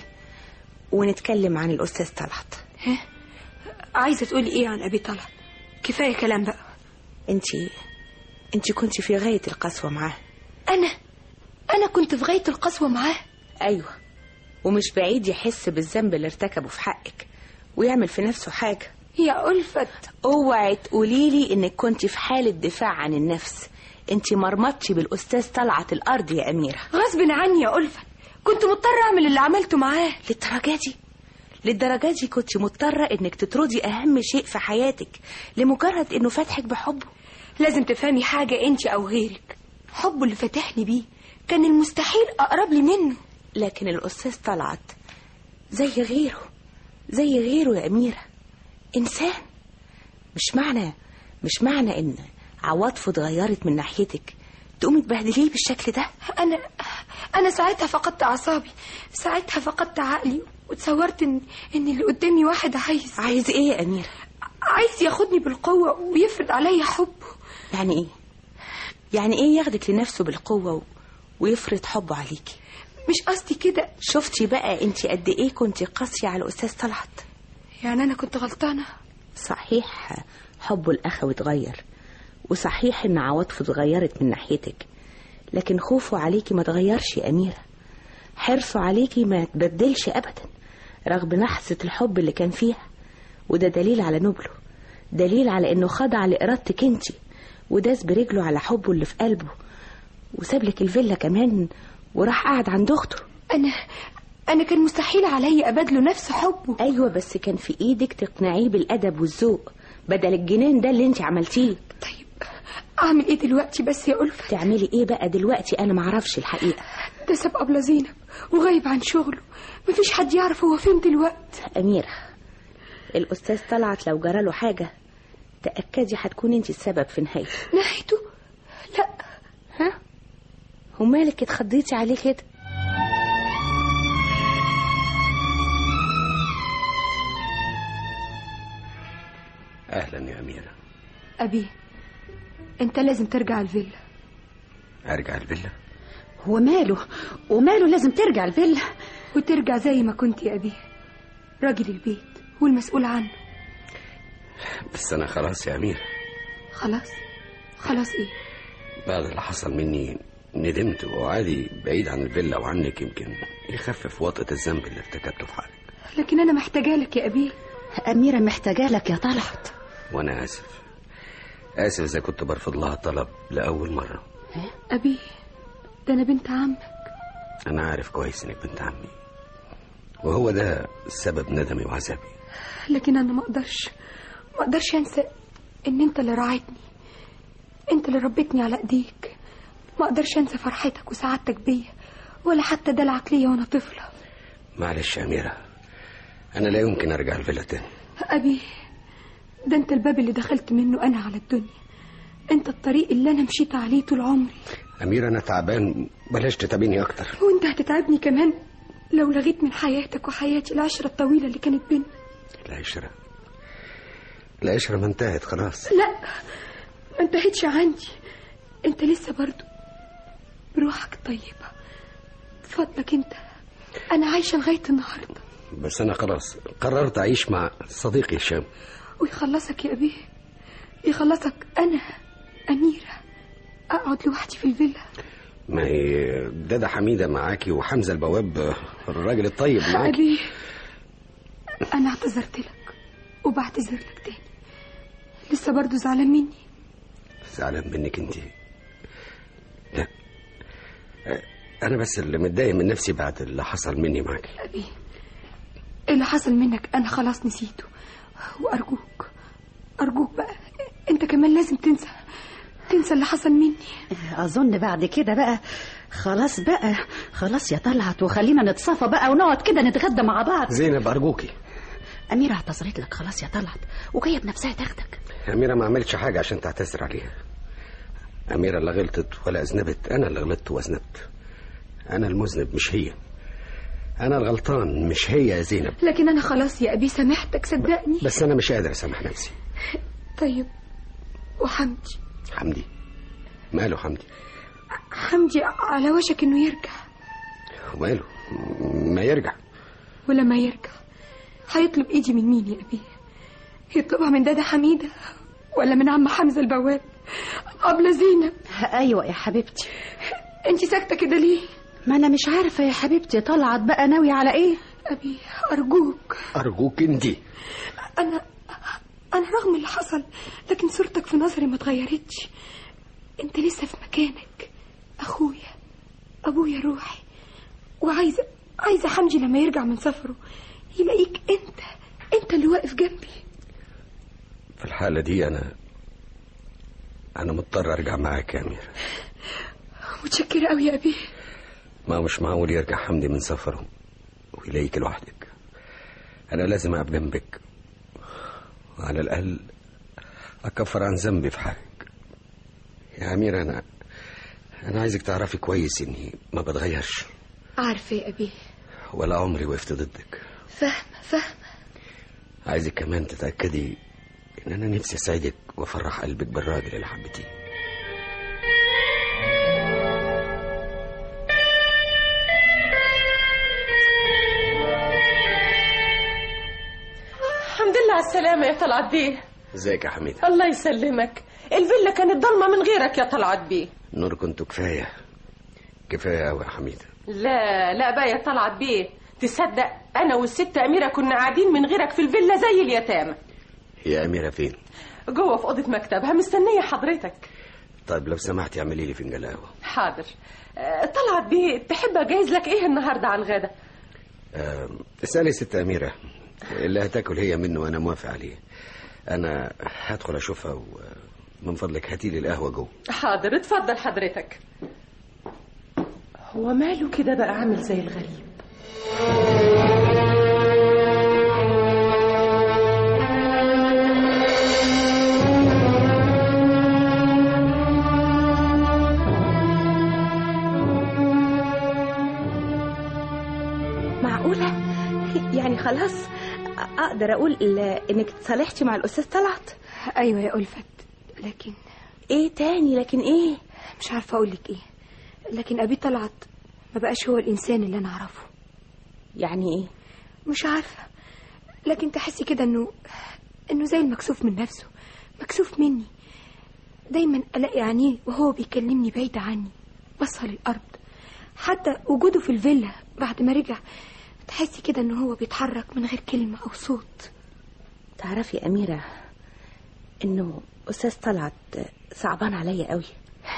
ونتكلم عن الاستاذ طلعت
ها عايزه تقولي ايه عن ابي طلعت كفايه كلام بقى
انتي انتي كنت في غايه القسوه معاه
انا انا كنت في غايه القسوه معاه
ايوه ومش بعيد يحس بالذنب اللي ارتكبه في حقك ويعمل في نفسه حاجه
يا ألفت
اوعي تقولي لي انك كنت في حاله دفاع عن النفس انت مرمطتي بالاستاذ طلعت الارض يا اميره
غصب عني يا ألفت كنت مضطرة أعمل اللي عملته معاه
للدرجه دي للدرجه دي كنت مضطره انك تطردي اهم شيء في حياتك لمجرد انه فاتحك بحبه
لازم تفهمي حاجة أنت أو غيرك حبه اللي فتحني بيه كان المستحيل أقرب لي منه
لكن الاستاذ طلعت زي غيره زي غيره يا اميره انسان مش معنى مش معنى ان عواطفه اتغيرت من ناحيتك تقومي تبهدليه بالشكل ده
أنا أنا ساعتها فقدت أعصابي ساعتها فقدت عقلي وتصورت إن إن اللي قدامي واحد عايز
عايز إيه يا أميرة؟
عايز ياخدني بالقوة ويفرض عليا حبه
يعني إيه؟ يعني إيه ياخدك لنفسه بالقوة و... ويفرض حبه عليكي؟
مش قصدي كده
شفتي بقى انت قد ايه كنت قاسية على الأستاذ طلعت
يعني أنا كنت غلطانة
صحيح حبه الأخوي اتغير وصحيح ان عواطفه اتغيرت من ناحيتك لكن خوفه عليكي ما اتغيرش يا أميرة حرصه عليكي ما تبدلش أبدا رغم نحسة الحب اللي كان فيها وده دليل على نبله دليل على انه خضع لإرادتك انتي وداس برجله على حبه اللي في قلبه وساب لك الفيلا كمان وراح قعد عند اخته
أنا أنا كان مستحيل عليا أبادله نفس حبه
أيوة بس كان في إيدك تقنعيه بالأدب والذوق بدل الجنان ده اللي انت عملتيه
طيب أعمل إيه دلوقتي بس يا ألفة
تعملي إيه بقى دلوقتي أنا معرفش الحقيقة
ده ساب أبلة زينب وغايب عن شغله مفيش حد يعرف هو فين دلوقتي
أميرة الأستاذ طلعت لو جراله حاجة تأكدي هتكون انت السبب في نهايته
نهايته لا
ها ومالك اتخضيتي عليه كده
اهلا يا اميره
أبي أنت لازم ترجع الفيلا
ارجع الفيلا
هو ماله وماله لازم ترجع الفيلا
وترجع زي ما كنت يا أبي راجل البيت والمسؤول عنه
بس انا خلاص يا اميره
خلاص خلاص إيه
بعد اللي حصل مني ندمت وعادي بعيد عن الفيلا وعنك يمكن يخفف وطأة الذنب اللي ارتكبته في حقك
لكن أنا محتاجة لك يا أبي
أميرة محتاجة لك يا طلعت
وانا اسف اسف اذا كنت برفض لها الطلب لاول مره
أبي ده أنا بنت عمك
انا عارف كويس انك بنت عمي وهو ده سبب ندمي وعذابي
لكن أنا ما أقدرش ما أقدرش أنسى إن أنت اللي راعيتني أنت اللي ربيتني على إيديك ما أقدرش أنسى فرحتك وسعادتك بيا ولا حتى دلعك ليا وأنا طفلة
معلش يا اميره انا لا يمكن ارجع الفيلا تاني
أبي ده أنت الباب اللي دخلت منه أنا على الدنيا أنت الطريق اللي أنا مشيت عليه طول عمري
اميره انا تعبان بلاش تتعبيني اكتر
وأنت هتتعبني كمان لو لغيت من حياتك وحياتي العشرة الطويلة اللي كانت بينا
العشره العشره ما انتهت خلاص
لا ما انتهتش عندي انت لسه برضو بروحك طيبة بفضلك انت انا عايشة لغاية النهاردة
بس انا خلاص قررت اعيش مع صديقي هشام
ويخلصك يا ابيه يخلصك انا اميرة اقعد لوحدي في الفيلا
ما هي دادا حميده معاكي وحمزه البواب الراجل الطيب معاكي
ابيه انا اعتذرت لك وبعتذر لك تاني لسه برضو زعلان مني
زعلان منك انت لا انا بس اللي متضايق من نفسي بعد اللي حصل مني معاكي
أبي اللي حصل منك أنا خلاص نسيته وأرجوك أرجوك بقى أنت كمان لازم تنسى تنسى اللي حصل مني
أظن بعد كده بقى خلاص بقى خلاص يا طلعت وخلينا نتصافى بقى ونقعد كده نتغدى مع بعض
زينب ارجوكي
أميرة اعتذرت لك خلاص يا طلعت وجاية بنفسها تاخدك
أميرة ما عملتش حاجة عشان تعتذر عليها أميرة لا غلطت ولا أذنبت أنا اللي غلطت وأذنبت أنا المذنب مش هي أنا الغلطان مش هي يا زينب
لكن أنا خلاص يا أبي سامحتك صدقني
بس أنا مش قادر أسامح نفسي
طيب وحمدي
حمدي ماله حمدي
حمدي على وشك إنه يرجع
وماله ما يرجع
ولما يرجع هيطلب إيدي من مين يا أبي يطلبها من دادا حميدة ولا من عم حمزة البواب أبلة زينب
أيوة يا حبيبتي
أنت ساكتة كده ليه
ما أنا مش عارفة يا حبيبتي طلعت بقى ناوية على إيه
أبي أرجوك
أرجوك أنت
أنا أنا رغم اللي حصل لكن صورتك في نظري ما اتغيرتش أنت لسه في مكانك أخويا أبويا روحي وعايزة عايزة حمدي لما يرجع من سفره يلاقيك أنت أنت اللي واقف جنبي
في الحالة دي أنا أنا مضطر أرجع معاك يا أمير
متشكرة أوي يا أبي
ما مش معقول يرجع حمدي من سفره ويلاقيك لوحدك أنا لازم أقف جنبك وعلى الأقل أكفر عن ذنبي في حقك يا أمير أنا أنا عايزك تعرفي كويس إني ما بتغيرش
عارفة يا أبي
ولا عمري وقفت ضدك
فاهمة فاهمة
عايزك كمان تتأكدي إن أنا نفسي أسعدك وأفرح قلبك بالراجل اللي حبيتيه
الحمد لله على السلامة يا طلعت بيه
ازيك يا حميدة
الله يسلمك الفيلا كانت ضلمة من غيرك يا طلعت بيه
نور كنتوا كفاية كفاية أوي يا حميدة
لا لا بقى يا طلعت بيه تصدق أنا والست أميرة كنا قاعدين من غيرك في الفيلا زي اليتامى
هي أميرة فين؟
جوه في أوضة مكتبها مستنية حضرتك
طيب لو سمحتي اعملي لي فنجان قهوة
حاضر آه، طلعت بيه تحب أجهز لك إيه النهاردة على الغدا
آه، اسألي ست أميرة اللي هتاكل هي منه وأنا موافق عليه أنا هدخل أشوفها ومن فضلك هاتي لي القهوة جوه
حاضر اتفضل حضرتك هو ماله كده بقى عامل زي الغريب
معقولة يعني خلاص أقدر أقول ل- إنك تصالحتي مع الأستاذ طلعت
أيوة يا ألفت لكن
إيه تاني لكن إيه
مش عارفة أقول لك إيه لكن أبي طلعت ما بقاش هو الإنسان اللي أنا أعرفه
يعني إيه
مش عارفة لكن تحسي كده إنه إنه زي المكسوف من نفسه مكسوف مني دايما ألاقي عينيه وهو بيكلمني بعيد عني بصها للأرض حتى وجوده في الفيلا بعد ما رجع تحسي كده إنه هو بيتحرك من غير كلمة أو صوت
تعرفي يا أميرة إنه أستاذ طلعت صعبان عليا قوي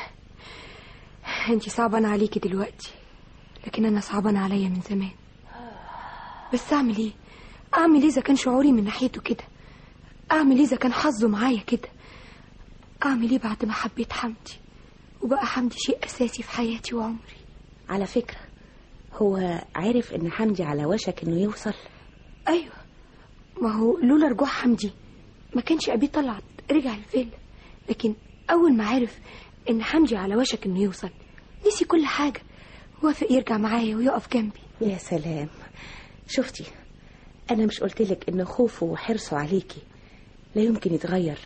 انتي صعبان عليكي دلوقتي لكن انا صعبان عليا من زمان بس اعمل ايه اعمل ايه اذا كان شعوري من ناحيته كده اعمل ايه اذا كان حظه معايا كده اعمل ايه بعد ما حبيت حمدي وبقى حمدي شيء اساسي في حياتي وعمري
على فكرة هو عارف إن حمدي على وشك إنه يوصل
ايوه ما هو لولا رجوع حمدي ما كانش ابي طلعت رجع الفيلا لكن اول ما عرف ان حمدي على وشك انه يوصل نسي كل حاجه وافق يرجع معايا ويقف جنبي
يا سلام شفتي أنا مش قلتلك إن خوفه وحرصه عليكي لا يمكن يتغير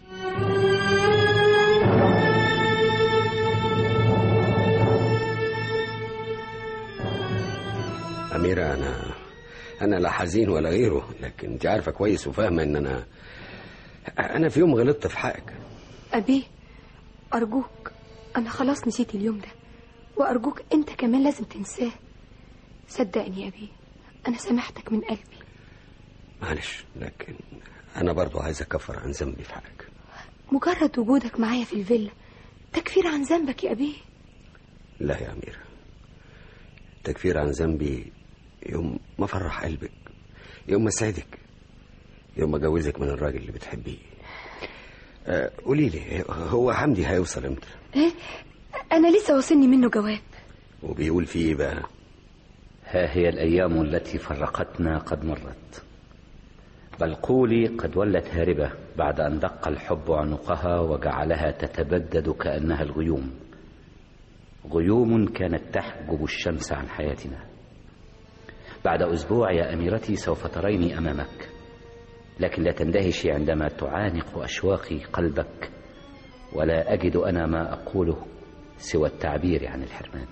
أميرة أنا أنا لا حزين ولا غيره لكن أنت عارفة كويس وفاهمة إن أنا أنا في يوم غلطت في حقك
ابي ارجوك انا خلاص نسيت اليوم ده وارجوك انت كمان لازم تنساه صدقني يا ابي انا سامحتك من قلبي
معلش لكن أنا برضو عايز أكفر عن ذنبي في حقك
مجرد وجودك معايا في الفيلا تكفير عن ذنبك يا ابي
لا يا أميرة تكفير عن ذنبي يوم ما فرح قلبك يوم ما سعدك يوم ما جوزك من الراجل اللي بتحبيه آه، قولي لي هو حمدي هيوصل امتى
ايه انا لسه واصلني منه جواب
وبيقول فيه ايه بقى
ها هي الأيام التي فرقتنا قد مرت بل قولي قد ولت هاربة بعد أن دق الحب عنقها وجعلها تتبدد كأنها الغيوم غيوم كانت تحجب الشمس عن حياتنا بعد أسبوع يا أميرتي سوف تريني أمامك لكن لا تندهشي عندما تعانق أشواقي قلبك ولا أجد أنا ما أقوله سوى التعبير عن الحرمان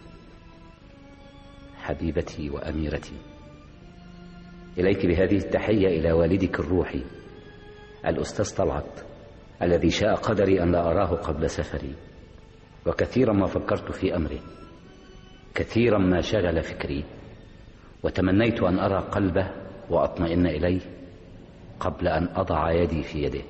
حبيبتي وأميرتي إليك بهذه التحية إلى والدك الروحي الأستاذ طلعت الذي شاء قدري أن لا أراه قبل سفري وكثيرا ما فكرت في أمره كثيرا ما شغل فكري وتمنيت أن أرى قلبه وأطمئن إليه قبل أن أضع يدي في يده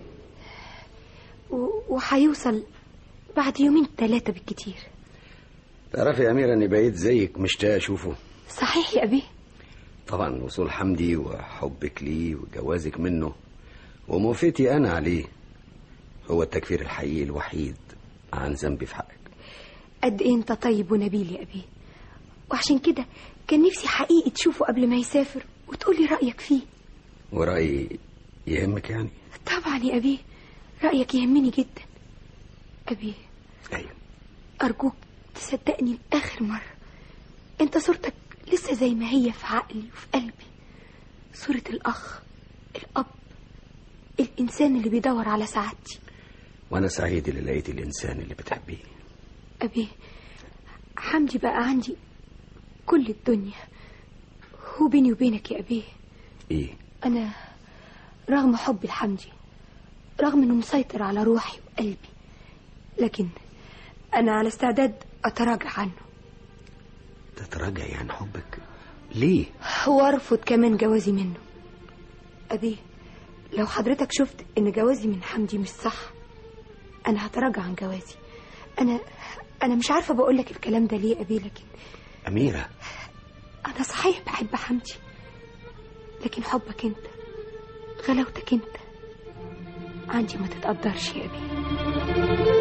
و- وهيوصل بعد يومين ثلاثة بالكتير
تعرفي يا أميرة أني بقيت زيك مشتاق أشوفه
صحيح يا أبي
طبعا وصول حمدي وحبك ليه وجوازك منه وموافقتي أنا عليه هو التكفير الحقيقي الوحيد عن ذنبي في حقك
قد إيه أنت طيب ونبيل يا أبي وعشان كده كان نفسي حقيقي تشوفه قبل ما يسافر وتقولي رأيك فيه
ورأيي يهمك يعني
طبعا يا أبي رأيك يهمني جدا أبي
أيوة
أرجوك تصدقني لآخر مرة أنت صورتك لسه زي ما هي في عقلي وفي قلبي صورة الأخ الأب الإنسان اللي بيدور على سعادتي
وأنا سعيد اللي لقيت الإنسان اللي بتحبيه
أبي حمدي بقى عندي كل الدنيا هو بيني وبينك يا أبي
إيه
أنا رغم حبي لحمدي رغم إنه مسيطر على روحي وقلبي لكن أنا على استعداد أتراجع عنه
تتراجعي عن حبك ليه
وأرفض كمان جوازي منه أبي لو حضرتك شفت إن جوازي من حمدي مش صح أنا هتراجع عن جوازي أنا أنا مش عارفة بقولك الكلام ده ليه يا أبي لكن
أميرة
أنا صحيح بحب حمدي لكن حبك أنت غلاوتك أنت عندي ما تتقدرش يا أبي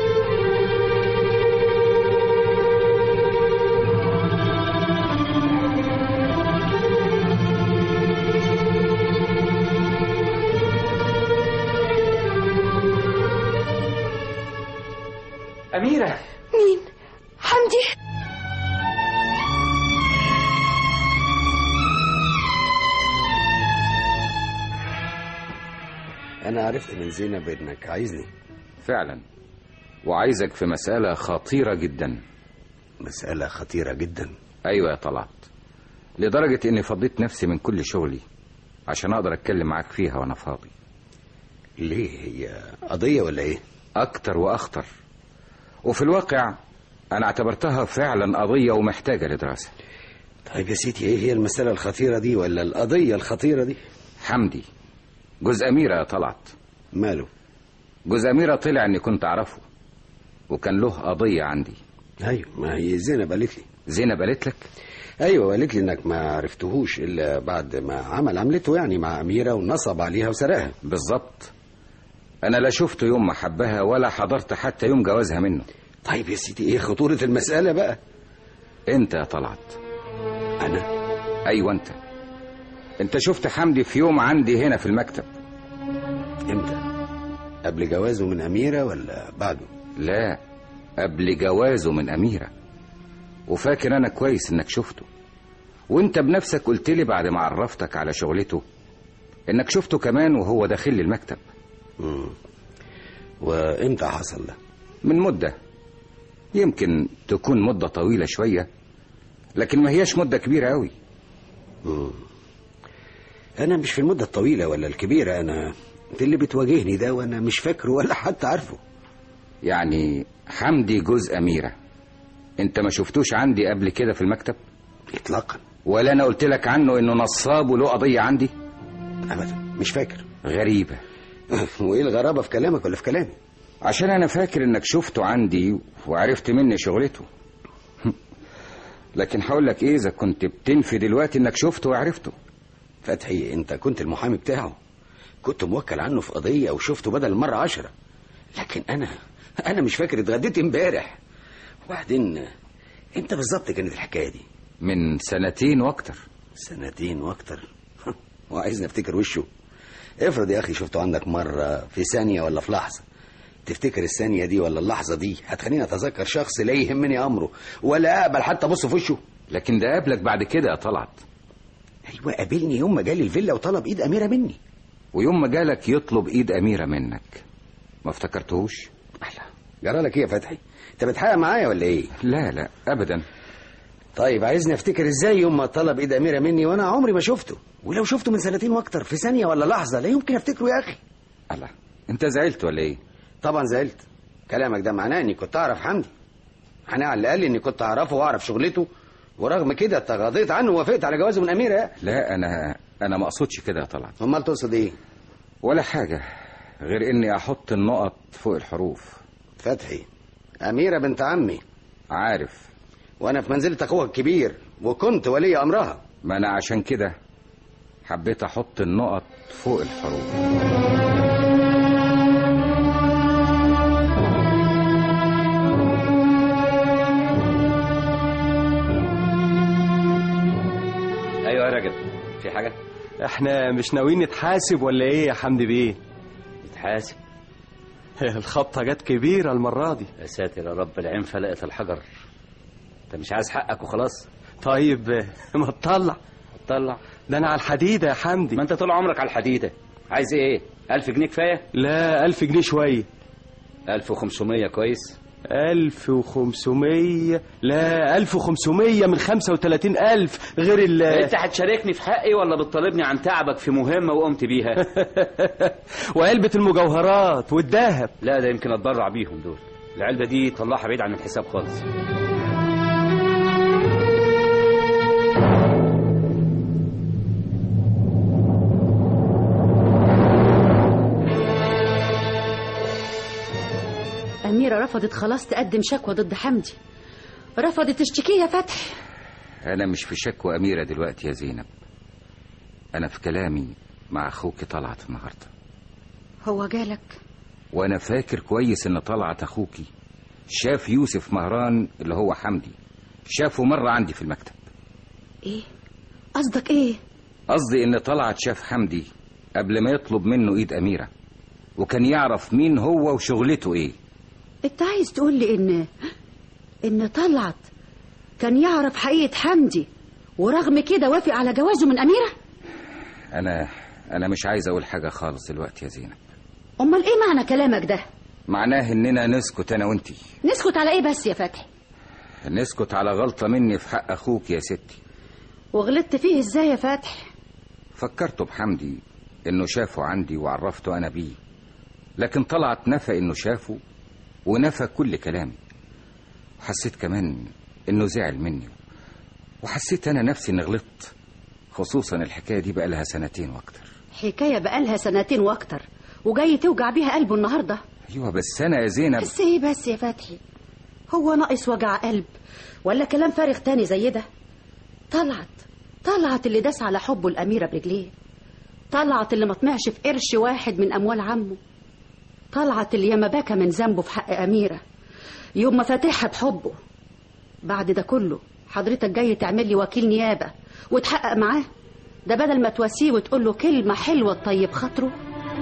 أميرة
مين؟ حمدي
أنا عرفت من زينب إنك عايزني
فعلا وعايزك في مسألة خطيرة جدا
مسألة خطيرة جدا
أيوة يا طلعت لدرجة إني فضيت نفسي من كل شغلي عشان أقدر أتكلم معاك فيها وأنا فاضي
ليه هي قضية ولا إيه؟
أكتر وأخطر وفي الواقع أنا اعتبرتها فعلا قضية ومحتاجة لدراسة
طيب يا سيدي إيه هي المسألة الخطيرة دي ولا القضية الخطيرة دي؟
حمدي جوز أميرة يا طلعت
ماله
جوز أميرة طلع إني كنت أعرفه وكان له قضية عندي
ايوه ما هي زينب قالت لي
زينب قالت لك
ايوه قالت لي انك ما عرفتهوش الا بعد ما عمل عملته يعني مع اميره ونصب عليها وسرقها
بالظبط أنا لا شفته يوم ما حبها ولا حضرت حتى يوم جوازها منه
طيب يا سيدي ايه خطوره المساله بقى
أنت يا طلعت
انا
أيوة أنت أنت شفت حمدي في يوم عندي هنا في المكتب
امتى قبل جوازه من اميره ولا بعده
لا قبل جوازه من أميرة وفاكر أنا كويس إنك شفته وأنت بنفسك قلت لي بعد ما عرفتك على شغلته إنك شفته كمان وهو داخل لي المكتب
مم. وامتى حصل ده
من مدة يمكن تكون مدة طويلة شوية لكن ما هياش مدة كبيرة أوي
مم. انا مش في المده الطويله ولا الكبيره انا انت اللي بتواجهني ده وانا مش فاكره ولا حتى عارفه
يعني حمدي جوز أميرة أنت ما شفتوش عندي قبل كده في المكتب
اطلاقا
ولا أنا قلت لك عنه إنه نصاب وله قضية عندي
ابدا مش فاكر
غريبة
وايه الغرابه في كلامك ولا في كلامي
عشان أنا فاكر إنك شفته عندي وعرفت مني شغلته لكن هقول لك إيه إذا كنت بتنفي دلوقتي إنك شفته وعرفته
فتحي انت كنت المحامي بتاعه كنت موكل عنه في قضيه وشفته بدل المره عشرة لكن انا انا مش فاكر اتغديت امبارح وبعدين امتى بالظبط كانت الحكايه دي
من سنتين واكتر
سنتين واكتر وعايزني افتكر وشه افرض يا اخي شفته عندك مره في ثانيه ولا في لحظه تفتكر الثانيه دي ولا اللحظه دي هتخليني اتذكر شخص لا يهمني امره ولا اقبل حتى ابص في وشه
لكن ده قابلك بعد كده يا طلعت
ايوه قابلني يوم ما جالي الفيلا وطلب ايد اميره مني
ويوم ما جالك يطلب ايد اميره منك ما افتكرتهوش
جرى لك ايه يا فتحي انت بتحقق معايا ولا ايه
لا لا ابدا
طيب عايزني افتكر ازاي يوم ما طلب ايد اميره مني وانا عمري ما شفته ولو شفته من سنتين واكتر في ثانيه ولا لحظه لا يمكن افتكره يا اخي
الله انت زعلت ولا ايه
طبعا زعلت كلامك ده معناه اني كنت اعرف حمدي معناه على الاقل اني كنت اعرفه واعرف شغلته ورغم كده تغاضيت عنه ووافقت على جوازه من اميره
لا انا انا ما اقصدش كده يا طلعت
امال تقصد ايه
ولا حاجه غير اني احط النقط فوق الحروف
فتحي اميره بنت عمي
عارف
وانا في منزله اخوها الكبير وكنت ولي امرها
ما انا عشان كده حبيت احط النقط فوق الحروف
ايوه يا راجل في حاجه
احنا مش ناويين نتحاسب ولا ايه يا حمدي بيه
نتحاسب
الخبطه جت كبيره المره دي
يا ساتر يا رب العين فلقت الحجر انت مش عايز حقك وخلاص
طيب ما تطلع
طلع
ده انا على الحديده يا حمدي
ما انت طول عمرك على الحديده عايز ايه ألف جنيه كفايه
لا ألف جنيه شويه
1500 كويس
ألف وخمسمية لا ألف وخمسمية من خمسة وتلاتين ألف غير ال
انت هتشاركني في حقي ولا بتطالبني عن تعبك في مهمه وقمت بيها
وعلبة المجوهرات والذهب
لا ده يمكن اتبرع بيهم دول العلبه دي طلعها بعيد عن الحساب خالص
أميرة رفضت خلاص تقدم شكوى ضد حمدي رفضت تشتكيه يا فتحي
انا مش في شكوى اميره دلوقتي يا زينب انا في كلامي مع اخوك طلعت النهارده
هو جالك
وانا فاكر كويس ان طلعت اخوكي شاف يوسف مهران اللي هو حمدي شافه مره عندي في المكتب
ايه قصدك ايه
قصدي ان طلعت شاف حمدي قبل ما يطلب منه ايد اميره وكان يعرف مين هو وشغلته ايه
انت عايز تقول لي ان ان طلعت كان يعرف حقيقة حمدي ورغم كده وافق على جوازه من أميرة
انا انا مش عايز اقول حاجه خالص دلوقتي يا زينب
أمال إيه معنى كلامك ده
معناه اننا نسكت انا وانتي
نسكت على إيه بس يا فتحي
نسكت على غلطه مني في حق اخوك يا ستي
وغلطت فيه إزاي يا فتحي
فكرته بحمدي انه شافه عندي وعرفته انا بيه لكن طلعت نفى انه شافه ونفى كل كلامي حسيت كمان انه زعل مني وحسيت انا نفسي اني غلطت خصوصا الحكايه دي بقى لها سنتين واكتر
حكاية بقالها سنتين وأكتر وجاي توجع بيها قلبه النهارده
ايوه بس انا يا زينب
بس ايه بس يا فتحي هو ناقص وجع قلب ولا كلام فارغ تاني زي ده طلعت طلعت اللي داس على حبه الأميرة برجليه طلعت اللي ما طمعش في قرش واحد من أموال عمه طلعت اللي ياما بكى من ذنبه في حق أميرة يوم ما فاتحها بحبه بعد ده كله حضرتك جاي تعمل لي وكيل نيابة وتحقق معاه ده بدل ما تواسيه وتقول له كلمة حلوة تطيب خاطره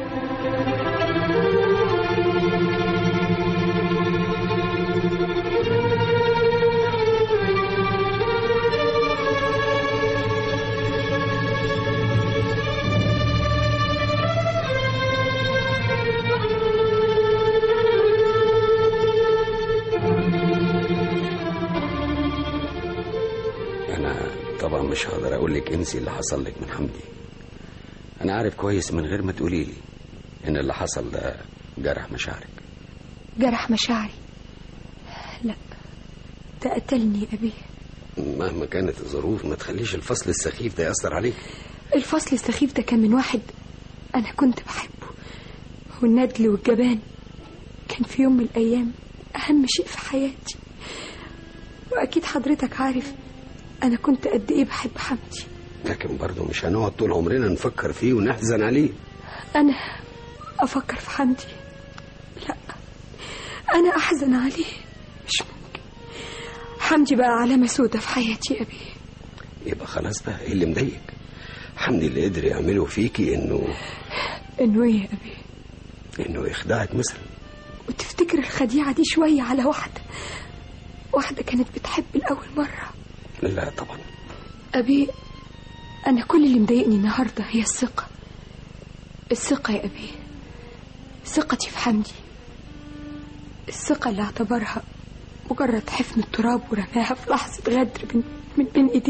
انا طبعا مش هقدر اقول لك انسي اللي حصل لك من حمدي انا عارف كويس من غير ما تقولي لي ان اللي حصل ده جرح مشاعرك
جرح مشاعري لا ده قتلني يا أبي
مهما كانت الظروف ما تخليش الفصل السخيف ده يأثر عليك
الفصل السخيف ده كان من واحد أنا كنت بحبه والندل والجبان كان في يوم من الأيام أهم شيء في حياتي وأكيد حضرتك عارف أنا كنت قد إيه بحب حمدي
لكن برضه مش هنقعد طول عمرنا نفكر فيه ونحزن عليه
أنا أفكر في حمدي لا أنا أحزن عليه مش ممكن حمدي بقى علامة سودة في حياتي يا أبي
يبقى خلاص بقى ايه اللي مضايقك حمدي اللي قدر يعمله فيكي انه
إنه إيه يا أبي
انه يخدعك مثلا
وتفتكر الخديعة دي شوية على واحدة واحدة كانت بتحب الأول مرة
لا طبعا
أبي أنا كل اللي مضايقني النهاردة هي الثقة الثقة يا أبي ثقتي في حمدي الثقة اللي اعتبرها مجرد حفن التراب ورماها في لحظة غدر من, من بين إيديه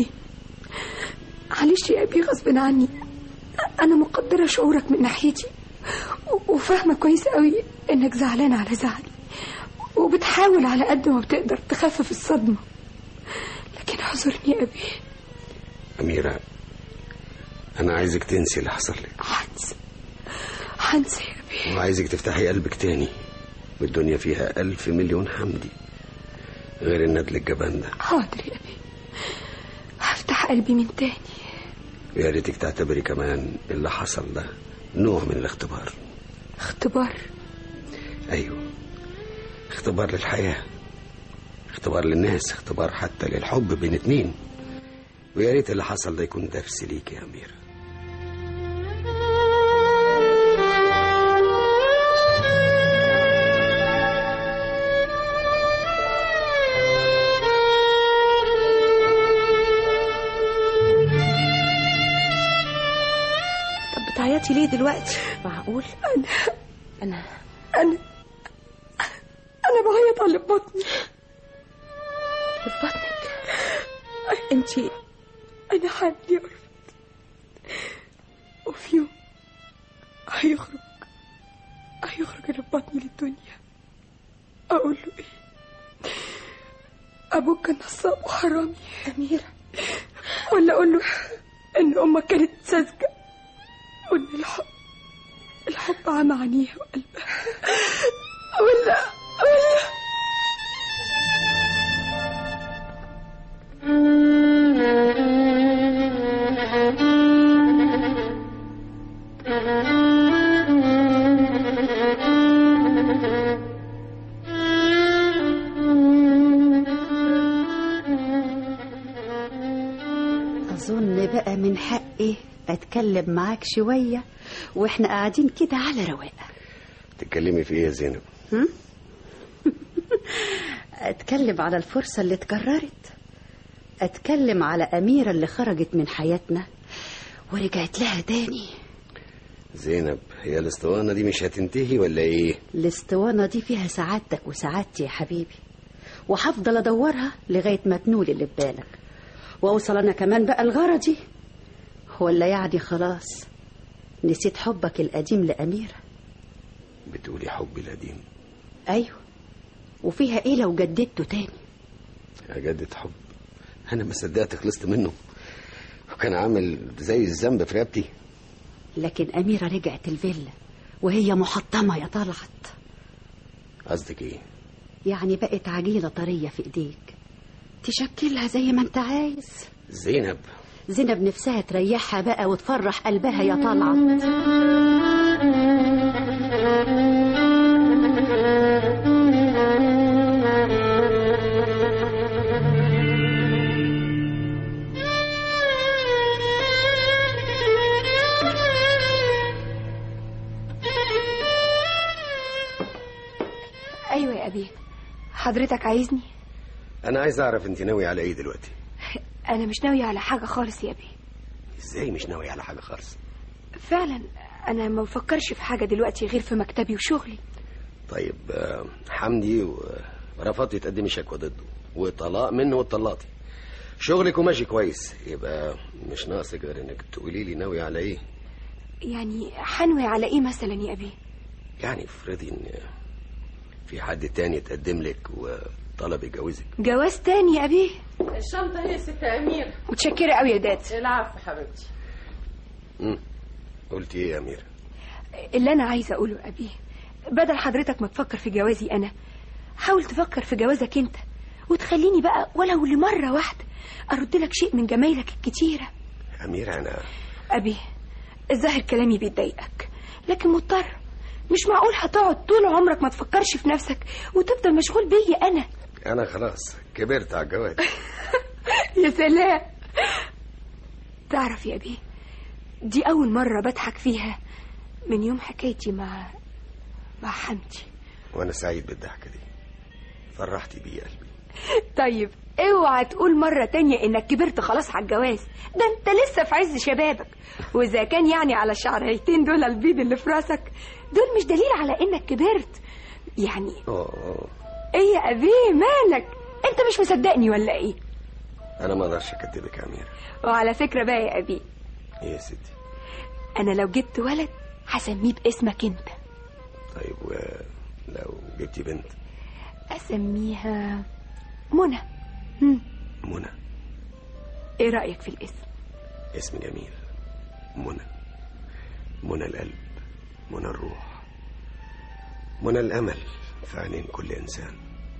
معلش يا أبي غصب عني أنا مقدرة شعورك من ناحيتي و- وفاهمة كويس قوي إنك زعلان على زعلي وبتحاول على قد ما بتقدر تخفف الصدمة لكن اعذرني يا أبي
أميرة أنا عايزك تنسي اللي حصل لك
هنسى هنسى يا أبي
وعايزك تفتحي قلبك تاني والدنيا فيها ألف مليون حمدي غير الندل الجبان ده
حاضر يا أبي هفتح قلبي من تاني
ويا ريتك تعتبري كمان اللي حصل ده نوع من الاختبار
اختبار
أيوه اختبار للحياة اختبار للناس اختبار حتى للحب بين اتنين ويا ريت اللي حصل ده يكون درس ليك يا أميرة
طب بتعيطي ليه دلوقتي معقول
أنا
انا
أنا أنا بعيط على بطني
في بطنك انتي
أنا حامل يا أرفد وفي يوم هيخرج هيخرج اللي في بطني للدنيا أقول له إيه أبوك كان نصاب وحرامي
أميرة
ولا أقول له إن أمك كانت ساذجة وإن الحب الحب عمى عينيها وقلبها ولا ولا
أظن بقى من حقي أتكلم معاك شوية وإحنا قاعدين كده على رواقة
تتكلمي في ايه يا زينب
هم؟ أتكلم على الفرصة اللي اتكررت أتكلم على أميرة اللي خرجت من حياتنا ورجعت لها تاني
زينب هي الاسطوانة دي مش هتنتهي ولا ايه
الاسطوانة دي فيها سعادتك وسعادتي يا حبيبي وهفضل أدورها لغاية ما تنول اللي في بالك وأوصل أنا كمان بقى لغرضي ولا يعني خلاص نسيت حبك القديم لأميرة
بتقولي حبي القديم
أيوه وفيها إيه لو جددته تاني
أجدد حب أنا ما صدقت خلصت منه وكان عامل زي الذنب في رقبتي
لكن أميرة رجعت الفيلا وهي محطمة يا طلعت
قصدك ايه
يعني بقت عجينة طرية في ايديك تشكلها زي ما انت عايز
زينب
زينب نفسها تريحها بقى وتفرح قلبها يا طلعت
ايوه يا ابي حضرتك عايزني
انا عايز اعرف انت ناوي على ايه دلوقتي
انا مش ناوية على حاجة خالص يا ابي
ازاي مش ناوي على حاجه خالص
فعلا انا ما بفكرش في حاجة دلوقتي غير في مكتبي وشغلي
طيب آه، حمدي و- ورفضتي تقدمي شكوى ضده وطلاق منه واتطلقتي شغلك وماشي كويس يبقى مش ناقصك غير انك تقولي لي ناوي على ايه
يعني حنوي على ايه مثلا يا ابي
يعني افرضي ان في حد تاني تقدم لك وطلب يجوزك
جواز تاني يا ابي
الشنطة هي يا ست أمير
متشكرة قوي يا داد
العفو حبيبتي
مم. قلتي ايه يا اميره
اللي انا عايزة اقوله يا ابي بدل حضرتك ما تفكر في جوازي انا حاول تفكر في جوازك انت وتخليني بقى ولو لمرة واحدة ارد لك شيء من جمايلك الكتيرة
اميره انا
ابي الظاهر كلامي بيضايقك لكن مضطر مش معقول هتقعد طول عمرك ما تفكرش في نفسك وتفضل مشغول بيا انا
انا خلاص كبرت على الجواز
يا سلام تعرف يا ابي دي اول مرة بضحك فيها من يوم حكايتي مع مع حمدي
وانا سعيد بالضحكه دي فرحتي بيه قلبي
طيب اوعى تقول مرة تانية انك كبرت خلاص على الجواز ده انت لسه في عز شبابك واذا كان يعني على الشعريتين دول البيض اللي في راسك دول مش دليل على انك كبرت يعني
أوه.
ايه يا ابي مالك انت مش مصدقني ولا ايه
انا ما اقدرش اكدبك يا اميره
وعلى فكرة بقى يا ابي
ايه يا ستي
انا لو جبت ولد هسميه باسمك انت
طيب ولو جبتي بنت
اسميها منى هم،
منى
ايه رأيك في الاسم
اسم جميل منى منى القلب منى الروح منى الامل في عينين كل انسان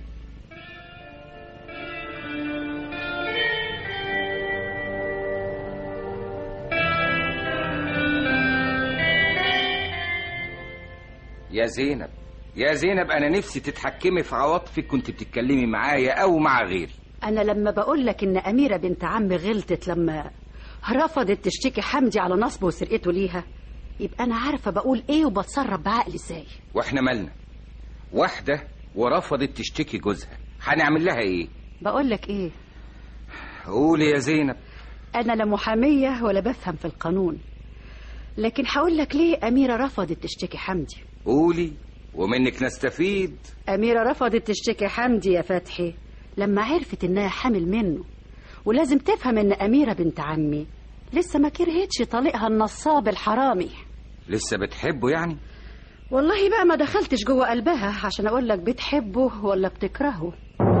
يا زينب يا زينب انا نفسي تتحكمي في عواطفك كنت بتتكلمي معايا او مع غيري
انا لما بقول لك ان اميره بنت عمي غلطت لما رفضت تشتكي حمدي على نصبه وسرقته ليها يبقى انا عارفه بقول ايه وبتصرف بعقل ازاي
واحنا مالنا واحده ورفضت تشتكي جوزها هنعمل لها ايه
بقول لك ايه
قولي يا زينب
انا لا محاميه ولا بفهم في القانون لكن هقول لك ليه اميره رفضت تشتكي حمدي
قولي ومنك نستفيد
أميرة رفضت تشتكي حمدي يا فتحي لما عرفت إنها حامل منه ولازم تفهم إن أميرة بنت عمي لسه ما كرهتش طليقها النصاب الحرامي
لسه بتحبه يعني
والله بقى ما دخلتش جوه قلبها عشان أقول لك بتحبه ولا بتكرهه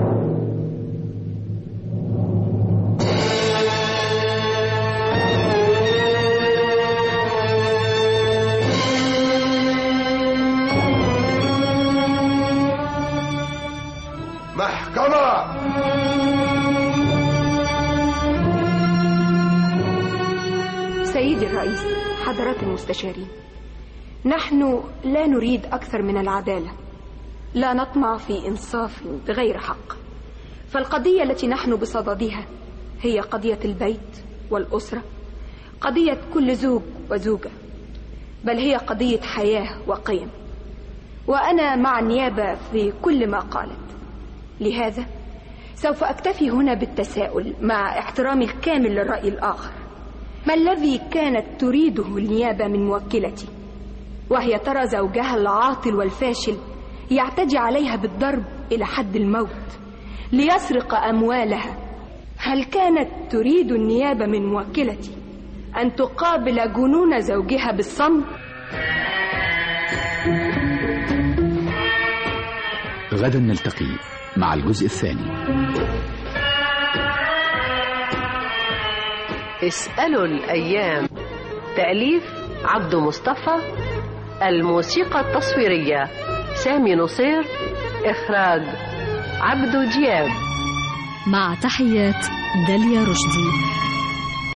محكمة
سيدي الرئيس حضرات المستشارين نحن لا نريد أكثر من العدالة لا نطمع في إنصاف بغير حق فالقضية التي نحن بصددها هي قضية البيت والأسرة قضية كل زوج وزوجة بل هي قضية حياة وقيم وأنا مع النيابة في كل ما قالت لهذا سوف أكتفي هنا بالتساؤل مع احترامي الكامل للرأي الآخر ما الذي كانت تريده النيابة من موكلتي وهي ترى زوجها العاطل والفاشل يعتدي عليها بالضرب إلى حد الموت ليسرق أموالها هل كانت تريد النيابة من موكلتي أن تقابل جنون زوجها بالصمت
غدا نلتقي مع الجزء الثاني
اسألوا الأيام تأليف عبد مصطفى الموسيقى التصويرية سامي نصير إخراج عبدو دياب
مع تحيات داليا رشدي